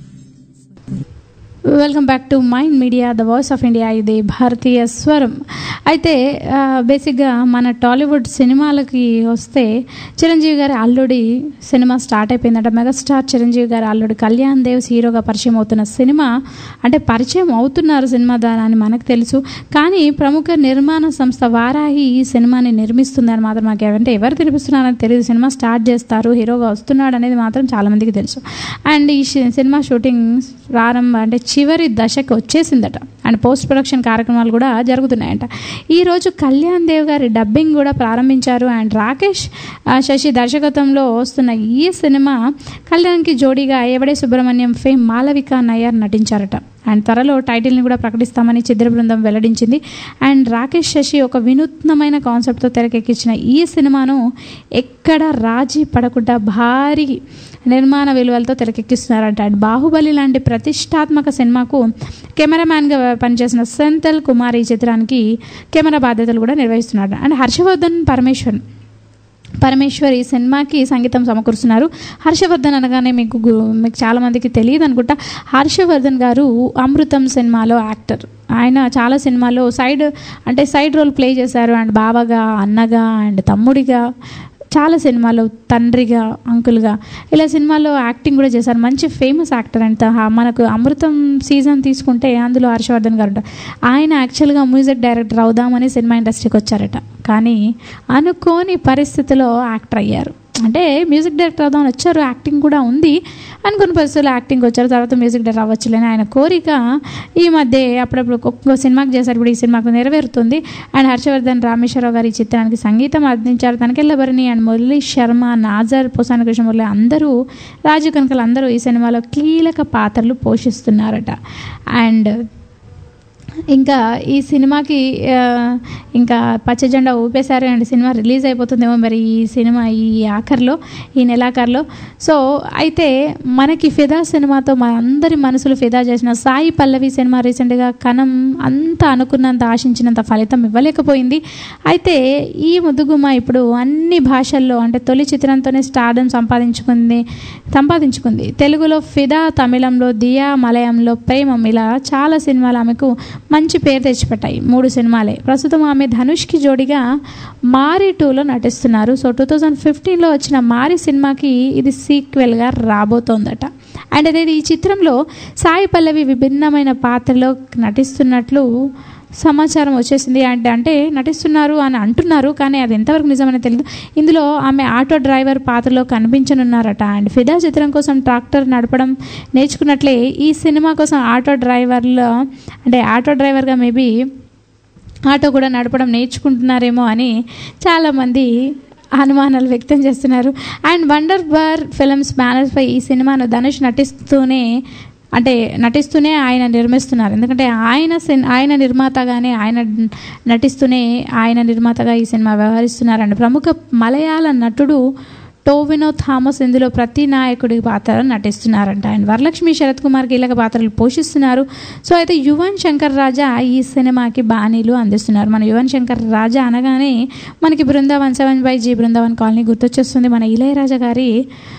welcome back to Mind Media the voice of India ఇది భారతీయ స్వరం అయితే ఆ, బేసిక్గా మన టాలీవుడ్ సినిమాలకి వస్తే చిరంజీవి గారి అల్లుడి సినిమా స్టార్ట్ అయిపోయిందట మెగాస్టార్ చిరంజీవి గారి అల్లుడి కళ్యాణ్ దేవ్స్ హీరోగా పరిచయం అవుతున్న సినిమా అంటే పరిచయం అవుతున్నారు సినిమా ద్వారా అని మనకు తెలుసు కానీ ప్రముఖ నిర్మాణ సంస్థ వారాహి ఈ సినిమాని నిర్మిస్తుందని మాత్రం మాకు అంటే ఎవరు తినిపిస్తున్నారని తెలియదు సినిమా స్టార్ట్ చేస్తారు హీరోగా వస్తున్నాడు అనేది మాత్రం చాలామందికి తెలుసు అండ్ ఈ షి- సినిమా షూటింగ్ ప్రారంభ అంటే చివరి దశకు వచ్చేసిందట అండ్ పోస్ట్ ప్రొడక్షన్ కార్యక్రమాలు కూడా జరుగుతున్నాయంట ఈరోజు కళ్యాణ్ దేవ్ గారి డబ్బింగ్ కూడా ప్రారంభించారు అండ్ రాకేష్ ఆ, శశి దర్శకత్వంలో వస్తున్న ఈ సినిమా కళ్యాణ్కి జోడీగా ఎవడే సుబ్రహ్మణ్యం ఫేమ్ మాలవిక నయ్యర్ నటించారట అండ్ త్వరలో టైటిల్ని కూడా ప్రకటిస్తామని చిత్ర బృందం వెల్లడించింది అండ్ రాకేష్ శశి ఒక వినూత్నమైన కాన్సెప్ట్తో తెరకెక్కించిన ఈ సినిమాను ఎక్కడ రాజీ పడకుండా భారీ నిర్మాణ విలువలతో తెరకెక్కిస్తున్నారంట అండ్ బాహుబలి లాంటి ప్రతిష్టాత్మక సినిమాకు కెమెరామ్యాన్గా పనిచేసిన సెంతల్ కుమార్ ఈ చిత్రానికి కెమెరా బాధ్యతలు కూడా నిర్వహిస్తున్నాడు అండ్ హర్షవర్ధన్ పరమేశ్వరన్ పరమేశ్వర్ ఈ సినిమాకి సంగీతం సమకూరుస్తున్నారు హర్షవర్ధన్ అనగానే మీకు గు- మీకు చాలామందికి తెలియదు అనుకుంటా హర్షవర్ధన్ గారు అమృతం సినిమాలో యాక్టర్ ఆయన చాలా సినిమాల్లో సైడ్ అంటే సైడ్ రోల్ ప్లే చేశారు అండ్ బావగా అన్నగా అండ్ తమ్ముడిగా చాలా సినిమాలు తండ్రిగా అంకుల్గా ఇలా సినిమాల్లో యాక్టింగ్ కూడా చేశారు మంచి ఫేమస్ యాక్టర్ అంట హా- మనకు అమృతం సీజన్ తీసుకుంటే అందులో హర్షవర్ధన్ గారు ఉంటారు ఆయన యాక్చువల్గా మ్యూజిక్ డైరెక్టర్ అవుదామని సినిమా ఇండస్ట్రీకి వచ్చారట కానీ అనుకోని పరిస్థితిలో యాక్టర్ అయ్యారు అంటే మ్యూజిక్ డైరెక్టర్ అవుదామని వచ్చారు యాక్టింగ్ కూడా ఉంది అనుకున్న పరిస్థితుల్లో యాక్టింగ్ వచ్చారు తర్వాత మ్యూజిక్ డైరెక్టర్ అవ్వచ్చులేని ఆయన కోరిక ఈ మధ్య అప్పుడప్పుడు ఒక్కొక్క సినిమాకి చేశారు ఇప్పుడు ఈ సినిమాకు నెరవేరుతుంది అండ్ హర్షవర్ధన్ రామేశ్వరరావు గారి ఈ చిత్రానికి సంగీతం అందించారు తనకెళ్ళబరిని అండ్ మురళీ శర్మ నాజర్ పోసాన కృష్ణమురళి అందరూ రాజు కనకలు అందరూ ఈ సినిమాలో కీలక పాత్రలు పోషిస్తున్నారట అండ్ ఇంకా ఈ సినిమాకి ఆ, ఇంకా పచ్చ జెండా ఊపేశారు అండ్ సినిమా రిలీజ్ అయిపోతుందేమో మరి ఈ సినిమా ఈ ఆఖరిలో ఈ నెలాఖరులో సో అయితే మనకి ఫిదా సినిమాతో మన అందరి మనసులు ఫిదా చేసిన సాయి పల్లవి సినిమా రీసెంట్గా కనం అంత అనుకున్నంత ఆశించినంత ఫలితం ఇవ్వలేకపోయింది అయితే ఈ ముద్దుగుమ్మ ఇప్పుడు అన్ని భాషల్లో అంటే తొలి చిత్రంతోనే స్టార్డం సంపాదించుకుంది సంపాదించుకుంది తెలుగులో ఫిదా తమిళంలో దియా మలయంలో ప్రేమం ఇలా చాలా సినిమాలు ఆమెకు మంచి పేరు తెచ్చిపెట్టాయి మూడు సినిమాలే ప్రస్తుతం ఆమె ధనుష్కి జోడిగా మారి టూలో నటిస్తున్నారు సో టూ థౌజండ్ ఫిఫ్టీన్లో వచ్చిన మారి సినిమాకి ఇది సీక్వెల్గా రాబోతోందట అండ్ అనేది ఈ చిత్రంలో సాయి పల్లవి విభిన్నమైన పాత్రలో నటిస్తున్నట్లు సమాచారం వచ్చేసింది అంటే అంటే నటిస్తున్నారు అని అంటున్నారు కానీ అది ఎంతవరకు నిజమని తెలియదు ఇందులో ఆమె ఆటో డ్రైవర్ పాత్రలో కనిపించనున్నారట అండ్ ఫిదా చిత్రం కోసం ట్రాక్టర్ నడపడం నేర్చుకున్నట్లే ఈ సినిమా కోసం ఆటో డ్రైవర్లో అంటే ఆటో డ్రైవర్గా మేబీ ఆటో కూడా నడపడం నేర్చుకుంటున్నారేమో అని చాలామంది అనుమానాలు వ్యక్తం చేస్తున్నారు అండ్ వండర్ బార్ ఫిల్మ్స్ బ్యానర్స్పై ఈ సినిమాను ధనుష్ నటిస్తూనే అంటే నటిస్తూనే ఆయన నిర్మిస్తున్నారు ఎందుకంటే ఆయన సిన్ ఆయన నిర్మాతగానే ఆయన నటిస్తూనే ఆయన నిర్మాతగా ఈ సినిమా వ్యవహరిస్తున్నారండి ప్రముఖ మలయాళ నటుడు టోవినో థామస్ ఇందులో ప్రతి నాయకుడి పాత్ర నటిస్తున్నారంట ఆయన వరలక్ష్మి శరత్ కుమార్ కీలక పాత్రలు పోషిస్తున్నారు సో అయితే యువన్ శంకర్ రాజా ఈ సినిమాకి బాణీలు అందిస్తున్నారు మన యువన్ శంకర్ రాజా అనగానే మనకి Brindavan seven by G Brindavan colony గుర్తొచ్చేస్తుంది మన ఇళయరాజా గారి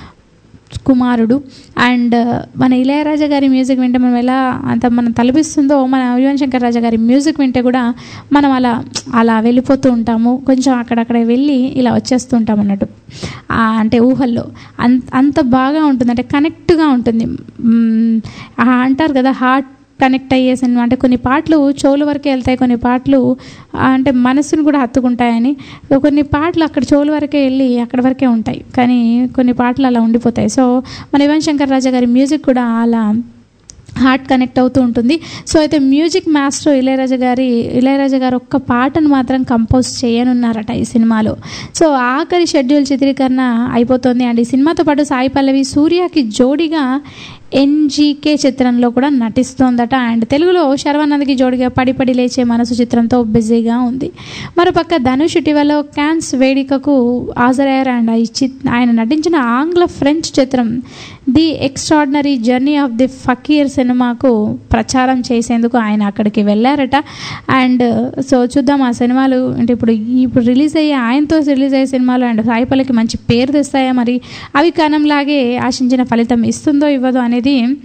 కుమారుడు అండ్ మన ఇళయరాజా గారి మ్యూజిక్ వింటే మనం ఎలా అంత మనం తలపిస్తుందో మన యువన్ శంకర్ రాజా గారి మ్యూజిక్ వింటే కూడా మనం అలా అలా వెళ్ళిపోతూ ఉంటాము కొంచెం అక్కడక్కడ వెళ్ళి ఇలా వచ్చేస్తూ ఉంటాం అన్నట్టు ఆ, అంటే ఊహల్లో అంత అంత బాగా ఉంటుంది అంటే కనెక్ట్గా ఉంటుంది మ్మ్, ఆ అంటారు కదా హార్ట్ కనెక్ట్ అయ్యే సినిమా అంటే కొన్ని పాటలు చెవుల వరకే వెళ్తాయి కొన్ని పాటలు ఆ, అంటే మనసును కూడా హత్తుకుంటాయని కొన్ని పాటలు అక్కడ చెవుల వరకే వెళ్ళి అక్కడ వరకే ఉంటాయి కానీ కొన్ని పాటలు అలా ఉండిపోతాయి సో మన యువన్ శంకర్ రాజా గారి మ్యూజిక్ కూడా అలా హార్ట్ కనెక్ట్ అవుతూ ఉంటుంది సో అయితే మ్యూజిక్ మాస్టర్ ఇళయరాజా గారి ఇళయరాజా గారు ఒక్క పాటను మాత్రం కంపోజ్ చేయనున్నారట ఈ సినిమాలో సో ఆఖరి షెడ్యూల్ చిత్రీకరణ అయిపోతుంది అండ్ ఈ సినిమాతో పాటు సాయి పల్లవి సూర్యకి జోడిగా ఎన్జీకే చిత్రంలో కూడా నటిస్తోందట అండ్ తెలుగులో శర్వానంద్కి జోడిగా పడి పడి లేచే మనసు చిత్రంతో బిజీగా ఉంది మరోపక్క ధనుష్ ఇటీవల క్యాన్స్ వేదికకు హాజరయ్యారు అండ్ ఈ చిత్ ఆయన నటించిన ఆంగ్ల ఫ్రెంచ్ చిత్రం the extraordinary journey of the Fakir సినిమాకు ప్రచారం చేసేందుకు ఆయన అక్కడికి వెళ్ళారట అండ్ సో చూద్దాం ఆ సినిమాలు అంటే ఇప్పుడు ఇప్పుడు రిలీజ్ అయ్యే ఆయనతో రిలీజ్ అయ్యే సినిమాలు అండ్ సాయిపల్లకి మంచి పేరు తెస్తాయా మరి అవి కనంలాగే ఆశించిన ఫలితం ఇస్తుందో ఇవ్వదో అనేది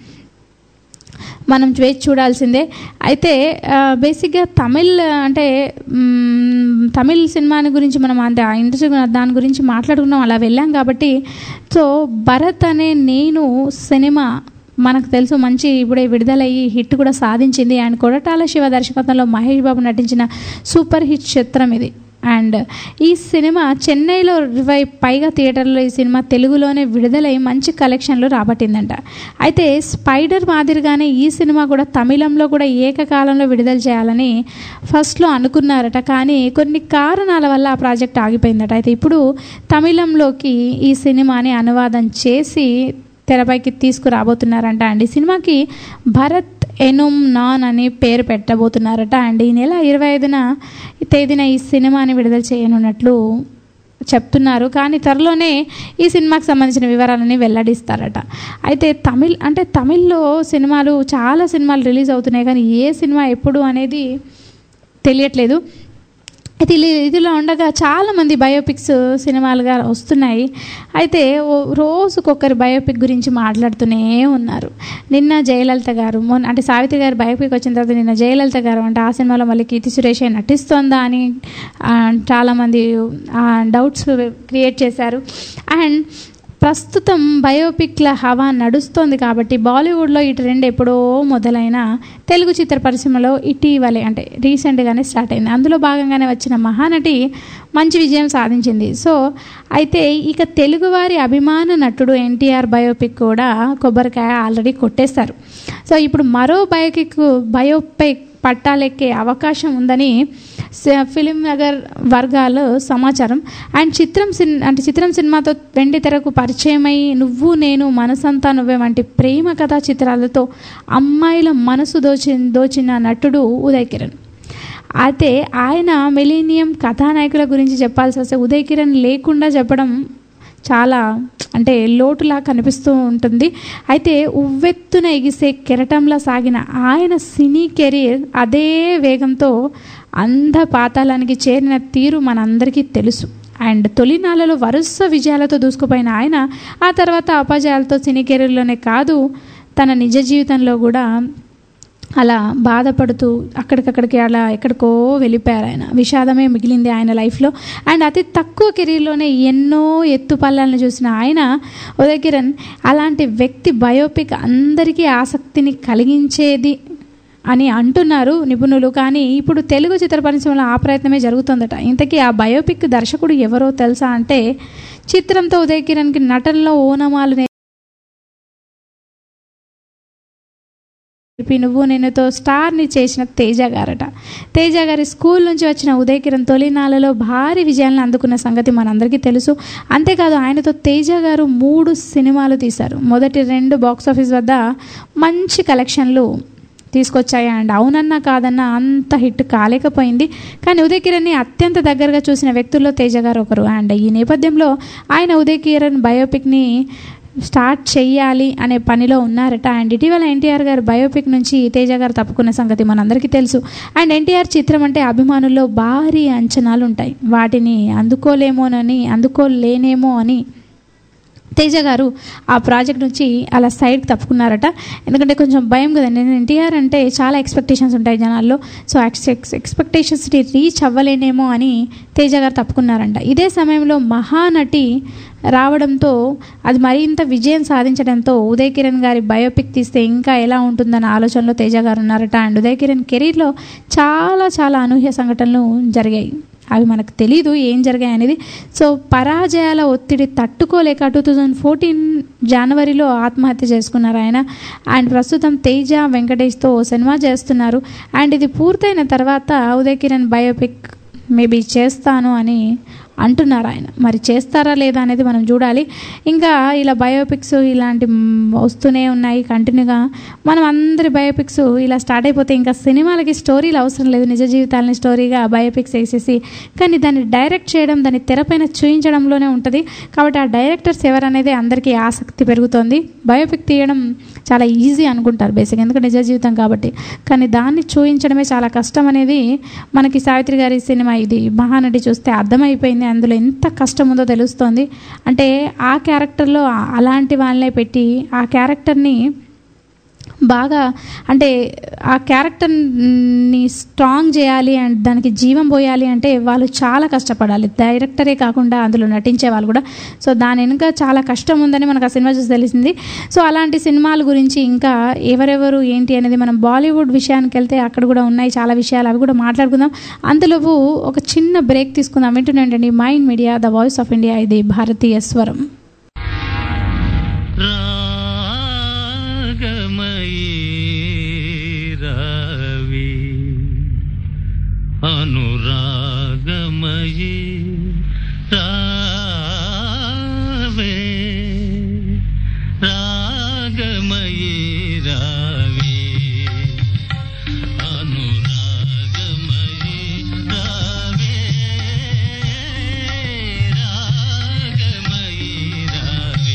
మనం వేచి చూడాల్సిందే అయితే ఆ, బేసిక్గా తమిళ్ అంటే మ్, తమిళ్ సినిమాని గురించి మనం అంటే ఆ ఇండస్ట్రీ గురించి దాని గురించి మాట్లాడుకున్నాం అలా వెళ్ళాం కాబట్టి సో భరత్ అనే నేను సినిమా మనకు తెలుసు మంచి ఇప్పుడే విడుదలయ్యి హిట్ కూడా సాధించింది అండ్ కొడటాల శివ దర్శకత్వంలో మహేష్ బాబు నటించిన సూపర్ హిట్ చిత్రం ఇది అండ్ ఈ సినిమా చెన్నైలో ఇరవై పైగా థియేటర్లో ఈ సినిమా తెలుగులోనే విడుదలై మంచి కలెక్షన్లు రాబట్టిందంట అయితే స్పైడర్ మాదిరిగానే ఈ సినిమా కూడా తమిళంలో కూడా ఏకకాలంలో విడుదల చేయాలని ఫస్ట్లో అనుకున్నారట కానీ కొన్ని కారణాల వల్ల ఆ ప్రాజెక్ట్ ఆగిపోయిందట అయితే ఇప్పుడు తమిళంలోకి ఈ సినిమాని అనువాదం చేసి తెరపైకి తీసుకురాబోతున్నారంట అండ్ ఈ సినిమాకి భరత్ ఎనుమ్ నాన్ అని పేరు పెట్టబోతున్నారట అండ్ ఈ నెల ఇరవై ఐదున తేదీన ఈ సినిమాని విడుదల చేయనున్నట్లు చెప్తున్నారు కానీ త్వరలోనే ఈ సినిమాకి సంబంధించిన వివరాలని వెల్లడిస్తారట అయితే తమిళ్ అంటే తమిళ్లో సినిమాలు చాలా సినిమాలు రిలీజ్ అవుతున్నాయి కానీ ఏ సినిమా ఎప్పుడు అనేది తెలియట్లేదు అయితే ఇది ఇదిలో ఉండగా చాలామంది బయోపిక్స్ సినిమాలుగా వస్తున్నాయి అయితే ఓ రోజుకొకరి బయోపిక్ గురించి మాట్లాడుతూనే ఉన్నారు నిన్న జయలలిత గారు మొన్న అంటే సావిత్రి గారి బయోపిక్ వచ్చిన తర్వాత నిన్న జయలలిత గారు అంటే ఆ సినిమాలో మళ్ళీ కీర్తి సురేష్ నటిస్తోందా అని ఆ, చాలామంది డౌట్స్ క్రియేట్ చేశారు అండ్ ప్రస్తుతం బయోపిక్ల హవా నడుస్తోంది కాబట్టి బాలీవుడ్లో ఈ ట్రెండ్ ఎప్పుడో మొదలైన తెలుగు చిత్ర పరిశ్రమలో ఇటీవలే అంటే రీసెంట్గానే స్టార్ట్ అయింది అందులో భాగంగానే వచ్చిన మహానటి మంచి విజయం సాధించింది సో అయితే ఇక తెలుగువారి అభిమాన నటుడు ఎన్టీఆర్ బయోపిక్ కూడా కొబ్బరికాయ ఆల్రెడీ కొట్టేస్తారు సో ఇప్పుడు మరో బయోపిక్ బయోపిక్ పట్టాలెక్కే అవకాశం ఉందని స- ఫిలిం నగర్ వర్గాలు సమాచారం అండ్ చిత్రం సిన్ అంటే చిత్రం సినిమాతో వెండి తెరకు పరిచయమై నువ్వు నేను మనసంతా నువ్వే వంటి ప్రేమ కథా చిత్రాలతో అమ్మాయిల మనసు దోచి దోచిన నటుడు ఉదయ్ కిరణ్ అయితే ఆయన మిలీనియం కథానాయకుల గురించి చెప్పాల్సి వస్తే ఉదయ్ కిరణ్ లేకుండా చెప్పడం చాలా అంటే లోటులా కనిపిస్తూ ఉంటుంది అయితే ఉవ్వెత్తున ఎగిసే కెరటంలా సాగిన ఆయన సినీ కెరీర్ అదే వేగంతో అంధ పాతాళానికి చేరిన తీరు మనందరికీ తెలుసు అండ్ తొలినాళ్ళలో వరుస విజయాలతో దూసుకుపోయిన ఆయన ఆ తర్వాత అపజయాలతో సినీ కెరీర్లోనే కాదు తన నిజ జీవితంలో కూడా అలా బాధపడుతూ అక్కడికక్కడికి అలా ఎక్కడికో వెళ్ళిపోయారు ఆయన విషాదమే మిగిలింది ఆయన లైఫ్లో అండ్ అతి తక్కువ కెరీర్లోనే ఎన్నో ఎత్తుపల్లాలను చూసిన ఆయన ఉదయ్ కిరణ్ అలాంటి వ్యక్తి బయోపిక్ అందరికీ ఆసక్తిని కలిగించేది అని అంటున్నారు నిపుణులు కానీ ఇప్పుడు తెలుగు చిత్ర పరిశ్రమలో ఆ ప్రయత్నమే జరుగుతుందట ఇంతకీ ఆ బయోపిక్ దర్శకుడు ఎవరో తెలుసా అంటే చిత్రంతో ఉదయ్ కిరణ్కి నటనలో ఓనమాలు నే- చెప్పి నువ్వు నేనుతో స్టార్ని చేసిన తేజ గారట తేజ గారి స్కూల్ నుంచి వచ్చిన ఉదయ్ కిరణ్ తొలినాళ్ళలో భారీ విజయాలను అందుకున్న సంగతి మనందరికీ తెలుసు అంతేకాదు ఆయనతో తేజ గారు మూడు సినిమాలు తీశారు మొదటి రెండు బాక్స్ ఆఫీస్ వద్ద మంచి కలెక్షన్లు తీసుకొచ్చాయి అండ్ అవునన్నా కాదన్నా అంత హిట్ కాలేకపోయింది కానీ ఉదయ్ కిరణ్ని అత్యంత దగ్గరగా చూసిన వ్యక్తుల్లో తేజ గారు ఒకరు అండ్ ఈ నేపథ్యంలో ఆయన ఉదయ్ కిరణ్ బయోపిక్ని స్టార్ట్ చెయ్యాలి అనే పనిలో ఉన్నారట అండ్ ఇటీవల ఎన్టీఆర్ గారు బయోపిక్ నుంచి తేజ గారు తప్పుకున్న సంగతి మనందరికీ తెలుసు అండ్ ఎన్టీఆర్ చిత్రం అంటే అభిమానుల్లో భారీ అంచనాలు ఉంటాయి వాటిని అందుకోలేమోనని అందుకోలేనేమో అని తేజ గారు ఆ ప్రాజెక్ట్ నుంచి అలా సైడ్కి తప్పుకున్నారట ఎందుకంటే కొంచెం భయం కదండి నేను ఎన్టీఆర్ అంటే చాలా ఎక్స్పెక్టేషన్స్ ఉంటాయి జనాల్లో సో ఎక్స్పెక్టేషన్స్ని రీచ్ అవ్వలేనేమో అని తేజ గారు తప్పుకున్నారంట ఇదే సమయంలో మహానటి రావడంతో అది మరింత విజయం సాధించడంతో ఉదయ్ కిరణ్ గారి బయోపిక్ తీస్తే ఇంకా ఎలా ఉంటుందన్న ఆలోచనలో తేజ గారు ఉన్నారట అండ్ ఉదయ్ కిరణ్ కెరీర్లో చాలా చాలా అనూహ్య సంఘటనలు జరిగాయి అవి మనకు తెలీదు ఏం జరిగాయి అనేది సో పరాజయాల ఒత్తిడి తట్టుకోలేక టూ థౌజండ్ ఫోర్టీన్ జనవరిలో ఆత్మహత్య చేసుకున్నారు ఆయన అండ్ ప్రస్తుతం తేజ వెంకటేష్తో ఓ సినిమా చేస్తున్నారు అండ్ ఇది పూర్తయిన తర్వాత ఉదయ్ కిరణ్ బయోపిక్ మేబీ చేస్తాను అని అంటున్నారు ఆయన మరి చేస్తారా లేదా అనేది మనం చూడాలి ఇంకా ఇలా బయోపిక్స్ ఇలాంటి మ్, వస్తూనే ఉన్నాయి కంటిన్యూగా మనం అందరి బయోపిక్స్ ఇలా స్టార్ట్ అయిపోతే ఇంకా సినిమాలకి స్టోరీలు అవసరం లేదు నిజ జీవితాలని స్టోరీగా బయోపిక్స్ వేసేసి కానీ దాన్ని డైరెక్ట్ చేయడం దాన్ని తెరపైన చూపించడంలోనే ఉంటుంది కాబట్టి ఆ డైరెక్టర్స్ ఎవరనేది అందరికీ ఆసక్తి పెరుగుతోంది బయోపిక్ తీయడం చాలా ఈజీ అనుకుంటారు బేసిక్ ఎందుకంటే నిజ జీవితం కాబట్టి కానీ దాన్ని చూపించడమే చాలా కష్టం అనేది మనకి సావిత్రి గారి సినిమా ఇది మహానటి చూస్తే అర్థమైపోయింది అందులో ఎంత కష్టం ఉందో తెలుస్తోంది అంటే ఆ క్యారెక్టర్లో అలాంటి వాళ్ళనే పెట్టి ఆ క్యారెక్టర్ని బాగా అంటే ఆ క్యారెక్టర్ని స్ట్రాంగ్ చేయాలి అండ్ దానికి జీవం పోయాలి అంటే వాళ్ళు చాలా కష్టపడాలి డైరెక్టరే కాకుండా అందులో నటించే వాళ్ళు కూడా సో దాని వెనుక చాలా కష్టం ఉందని మనకు ఆ సినిమా చూసి తెలిసింది సో అలాంటి సినిమాల గురించి ఇంకా ఎవరెవరు ఏంటి అనేది మనం బాలీవుడ్ విషయానికి వెళ్తే అక్కడ కూడా ఉన్నాయి చాలా విషయాలు అవి కూడా మాట్లాడుకుందాం అంతలోపు ఒక చిన్న బ్రేక్ తీసుకుందాం వింటున్నాండి Mind Media the voice of India ఇది భారతీయ స్వరం రాగమయీ రవి అనురాగమయీ రావే రాగమయీ రావే అనురాగమయీ రావే రాగమయీ రావే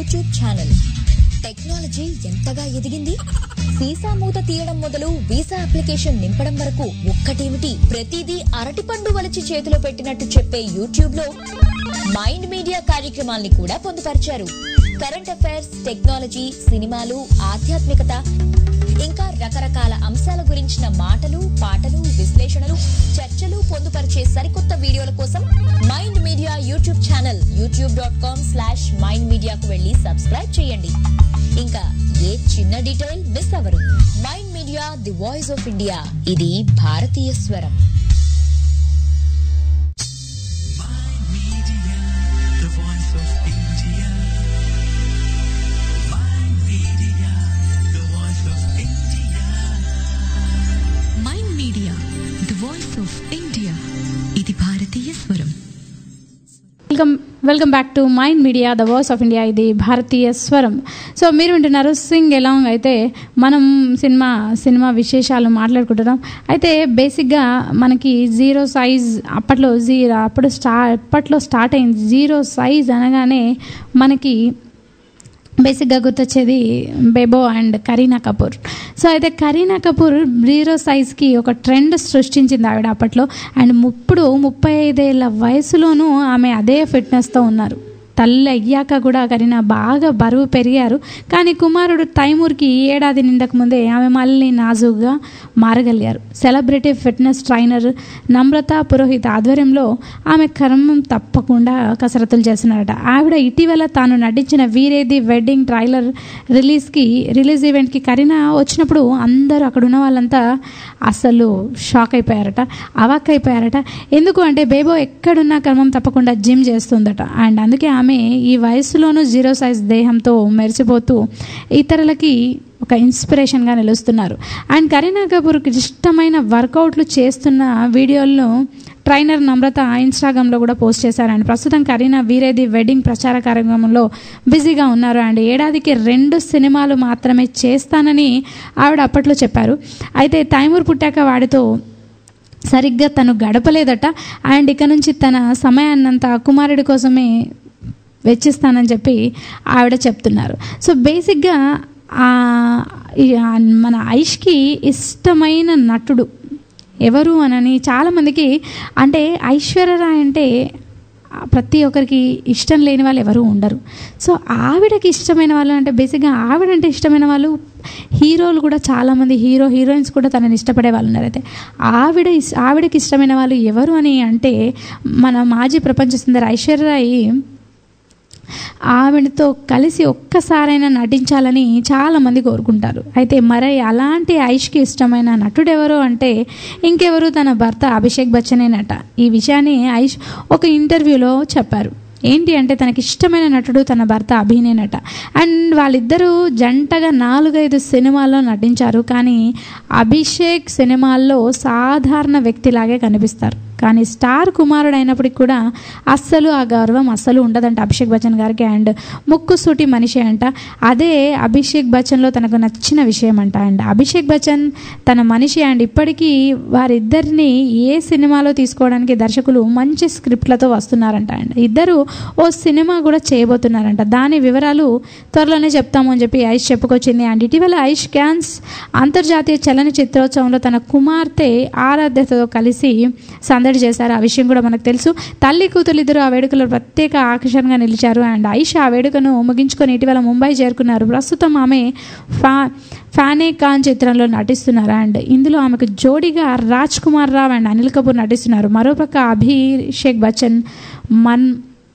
యూట్యూబ్ ఛానల్ టెక్నాలజీ ఎంతగా ఎదిగింది వీసా మూత తీయడం మొదలు వీసా అప్లికేషన్ నింపడం వరకు ఒక్కటేమిటి ప్రతిదీ అరటిపండు వలిచి చేతిలో పెట్టినట్టు చెప్పే యూట్యూబ్ లో మైండ్ మీడియా కార్యక్రమాల్ని కూడా పొందుపరిచారు కరెంట్ అఫైర్స్ టెక్నాలజీ సినిమాలు ఆధ్యాత్మికత ఇంకా రకరకాల అంశాల గురించిన మాటలు పాటలు విశ్లేషణలు చర్చలు పొందుపరిచే సరికొత్త వీడియోల కోసం Mind Media YouTube channel YouTube dot com slash Mind మీడియాకు వెళ్లి సబ్స్క్రైబ్ చేయండి ఇంకా ఏ చిన్న డీటెయిల్ మిస్ అవ్వరు Mind Media the voice of India ఇది భారతీయ స్వరం The voice of India. Mind Media, the voice of India. Mind Media the voice of India ఇది భారతీయ స్వరం welcome welcome back to Mind Media the voice of India ఇది భారతీయ స్వరం so మీరు వింటున్నారు సింగ్ ఎలాంగ్ అయితే మనం సినిమా సినిమా విశేషాలు మాట్లాడుకుంటున్నాం అయితే బేసిక్గా మనకి జీరో సైజ్ అప్పట్లో జీరో అప్పుడు స్టా అప్పట్లో స్టార్ట్ అయింది జీరో సైజ్ అనగానే మనకి బేసిక్గా గుర్తొచ్చేది బెబో అండ్ కరీనా కపూర్ సో అయితే కరీనా కపూర్ జీరో సైజ్కి ఒక ట్రెండ్ సృష్టించింది ఆవిడ అప్పట్లో అండ్ ఇప్పుడు ముప్పై ఐదేళ్ల వయసులోనూ ఆమె అదే ఫిట్నెస్తో ఉన్నారు తల్లి అయ్యాక కూడా కరీనా బాగా బరువు పెరిగారు కానీ కుమారుడు తైమూర్కి ఏడాది నిండక ముందే ఆమె మళ్ళీ నాజుగ్గా మారగలిగారు celebrity fitness trainer Namrata Purohit ఆధ్వర్యంలో ఆమె క్రమం తప్పకుండా కసరత్తులు చేస్తున్నారట ఆవిడ ఇటీవల తాను నటించిన వీరేది వెడ్డింగ్ ట్రైలర్ రిలీజ్కి రిలీజ్ ఈవెంట్కి కరీనా వచ్చినప్పుడు అందరూ అక్కడ ఉన్న వాళ్ళంతా అసలు షాక్ అయిపోయారట అవాక్ అయిపోయారట ఎందుకు అంటే బేబో ఎక్కడున్నా క్రమం తప్పకుండా జిమ్ చేస్తుందట అండ్ అందుకే ఆమె ఈ వయసులోనూ జీరో సైజ్ దేహంతో మెరిసిపోతూ ఇతరులకి ఒక ఇన్స్పిరేషన్గా నిలుస్తున్నారు అండ్ కరీనా కపూర్కి ఇష్టమైన వర్కౌట్లు చేస్తున్న వీడియోలను ట్రైనర్ నమ్రత ఇన్స్టాగ్రామ్లో కూడా పోస్ట్ చేశారు అండ్ ప్రస్తుతం కరీనా వీరేది వెడ్డింగ్ ప్రచార కార్యక్రమంలో బిజీగా ఉన్నారు అండ్ ఏడాదికి రెండు సినిమాలు మాత్రమే చేస్తానని ఆవిడ అప్పట్లో చెప్పారు అయితే తైమూర్ పుట్టాక వాడితో సరిగ్గా తను గడపలేదట అండ్ ఇక నుంచి తన సమయాన్నంతా కుమారుడి కోసమే వెచ్చిస్తానని చెప్పి ఆవిడ చెప్తున్నారు సో బేసిక్గా ఆ, ఈ ఆ మన ఐష్కి ఇష్టమైన నటుడు ఎవరు అనని చాలామందికి అంటే ఐశ్వర్యరాయ్ అంటే ప్రతి ఒక్కరికి ఇష్టం లేని వాళ్ళు ఎవరు ఉండరు సో ఆవిడకి ఇష్టమైన వాళ్ళు అంటే బేసిక్గా ఆవిడంటే ఇష్టమైన వాళ్ళు హీరోలు కూడా చాలామంది హీరో హీరోయిన్స్ కూడా తనని ఇష్టపడే వాళ్ళు ఉన్నారు అయితే ఆవిడ ఇస్- ఆవిడకి ఇష్టమైన వాళ్ళు ఎవరు అని అంటే మన మాజీ ప్రపంచ సుందరి ఐశ్వర్యరాయ్ ఆవిడతో కలిసి ఒక్కసారైనా నటించాలని చాలామంది కోరుకుంటారు అయితే మరి అలాంటి ఐష్కి ఇష్టమైన నటుడు ఎవరు అంటే ఇంకెవరు తన భర్త అభిషేక్ బచ్చనేనట ఈ విషయాన్ని ఐష్ ఒక ఇంటర్వ్యూలో చెప్పారు ఏంటి అంటే తనకి ఇష్టమైన నటుడు తన భర్త అభినేనట అండ్ వాళ్ళిద్దరూ జంటగా నాలుగైదు సినిమాల్లో నటించారు కానీ అభిషేక్ సినిమాల్లో సాధారణ వ్యక్తిలాగే కనిపిస్తారు కానీ స్టార్ కుమారుడు అయినప్పటికి కూడా అస్సలు ఆ గౌరవం అస్సలు ఉండదంట అభిషేక్ బచ్చన్ గారికి అండ్ ముక్కుసూటి మనిషి అంట అదే అభిషేక్ బచ్చన్లో తనకు నచ్చిన విషయం అంట అండ్ అభిషేక్ బచ్చన్ తన మనిషి అండ్ ఇప్పటికీ వారిద్దరిని ఏ సినిమాలో తీసుకోవడానికి దర్శకులు మంచి స్క్రిప్ట్లతో వస్తున్నారంట అండ్ ఇద్దరు ఓ సినిమా కూడా చేయబోతున్నారంట దాని వివరాలు త్వరలోనే చెప్తాము అని చెప్పి ఐష్ చెప్పుకొచ్చింది అండ్ ఇటీవల ఐష్ క్యాన్స్ అంతర్జాతీయ చలన చిత్రోత్సవంలో తన కుమార్తె ఆరాధ్యతతో కలిసి సందడి చేశారు ఆ విషయం కూడా మనకు తెలుసు తల్లి కూతురు ఇద్దరు ఆ వేడుకలో ప్రత్యేక ఆకర్షణగా నిలిచారు అండ్ ఐష్ ఆ వేడుకను ముగించుకొని ఇటీవల ముంబై చేరుకున్నారు ప్రస్తుతం ఆమె ఫా ఫానే ఖాన్ చిత్రంలో నటిస్తున్నారు అండ్ ఇందులో ఆమెకు జోడీగా రాజ్ కుమార్ రావ్ అండ్ అనిల్ కపూర్ నటిస్తున్నారు మరోపక్క అభిషేక్ బచ్చన్ మన్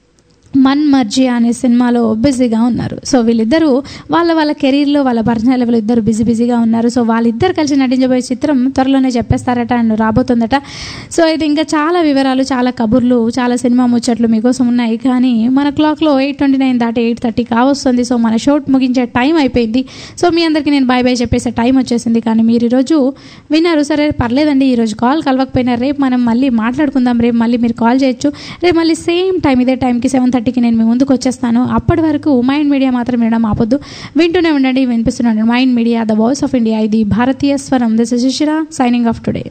మన్ మర్జీ అనే సినిమాలో బిజీగా ఉన్నారు సో వీళ్ళిద్దరూ వాళ్ళ వాళ్ళ కెరీర్లో వాళ్ళ పర్సనల్ లెవెల్ ఇద్దరు బిజీ బిజీగా ఉన్నారు సో వాళ్ళిద్దరు కలిసి నటించబోయే చిత్రం త్వరలోనే చెప్పేస్తారట అండ్ రాబోతుందట సో ఇది ఇంకా చాలా వివరాలు చాలా కబుర్లు చాలా సినిమా ముచ్చట్లు మీకోసం ఉన్నాయి కానీ మన క్లాక్లో ఎయిట్ ట్వంటీ నైన్ దాటి ఎయిట్ థర్టీ కావస్తుంది సో మన షోట్ ముగించే టైం అయిపోయింది సో మీ అందరికీ నేను బాయ్ బాయ్ చెప్పేసే టైం వచ్చేసింది కానీ మీరు ఈరోజు విన్నారు సరే పర్లేదండి ఈరోజు కాల్ కలవకపోయినా రేపు మనం మళ్ళీ మాట్లాడుకుందాం రేపు మళ్ళీ మీరు కాల్ చేయొచ్చు రేపు మళ్ళీ సేమ్ టైం ఇదే టైంకి సెవెన్ థర్టీకి నేను మీ ముందుకు వచ్చేస్తాను అప్పటి వరకు మైండ్ మీడియా మాత్రం వినడం ఆపొద్దు వింటూనే ఉండండి వినిపిస్తున్నాను Mind Media the voice of India ఇది భారతీయ స్వరం దిస్ శిశిర సైనింగ్ ఆఫ్ టుడే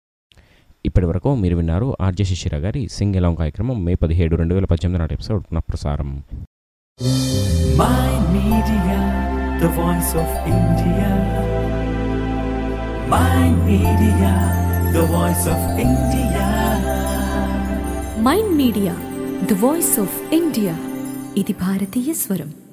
ఇప్పటి వరకు మీరు విన్నారు ఆర్జే శిశిర గారి సింగ్ ఎలాంగ్ కార్యక్రమం మే పదిహేడు రెండు వేల పద్దెనిమిది నాటి ఎపిసోడ్ పునఃప్రసారం My Media, the voice of India. My Media, the voice of India. Mind Media the voice of India ఇది భారతీయ స్వరం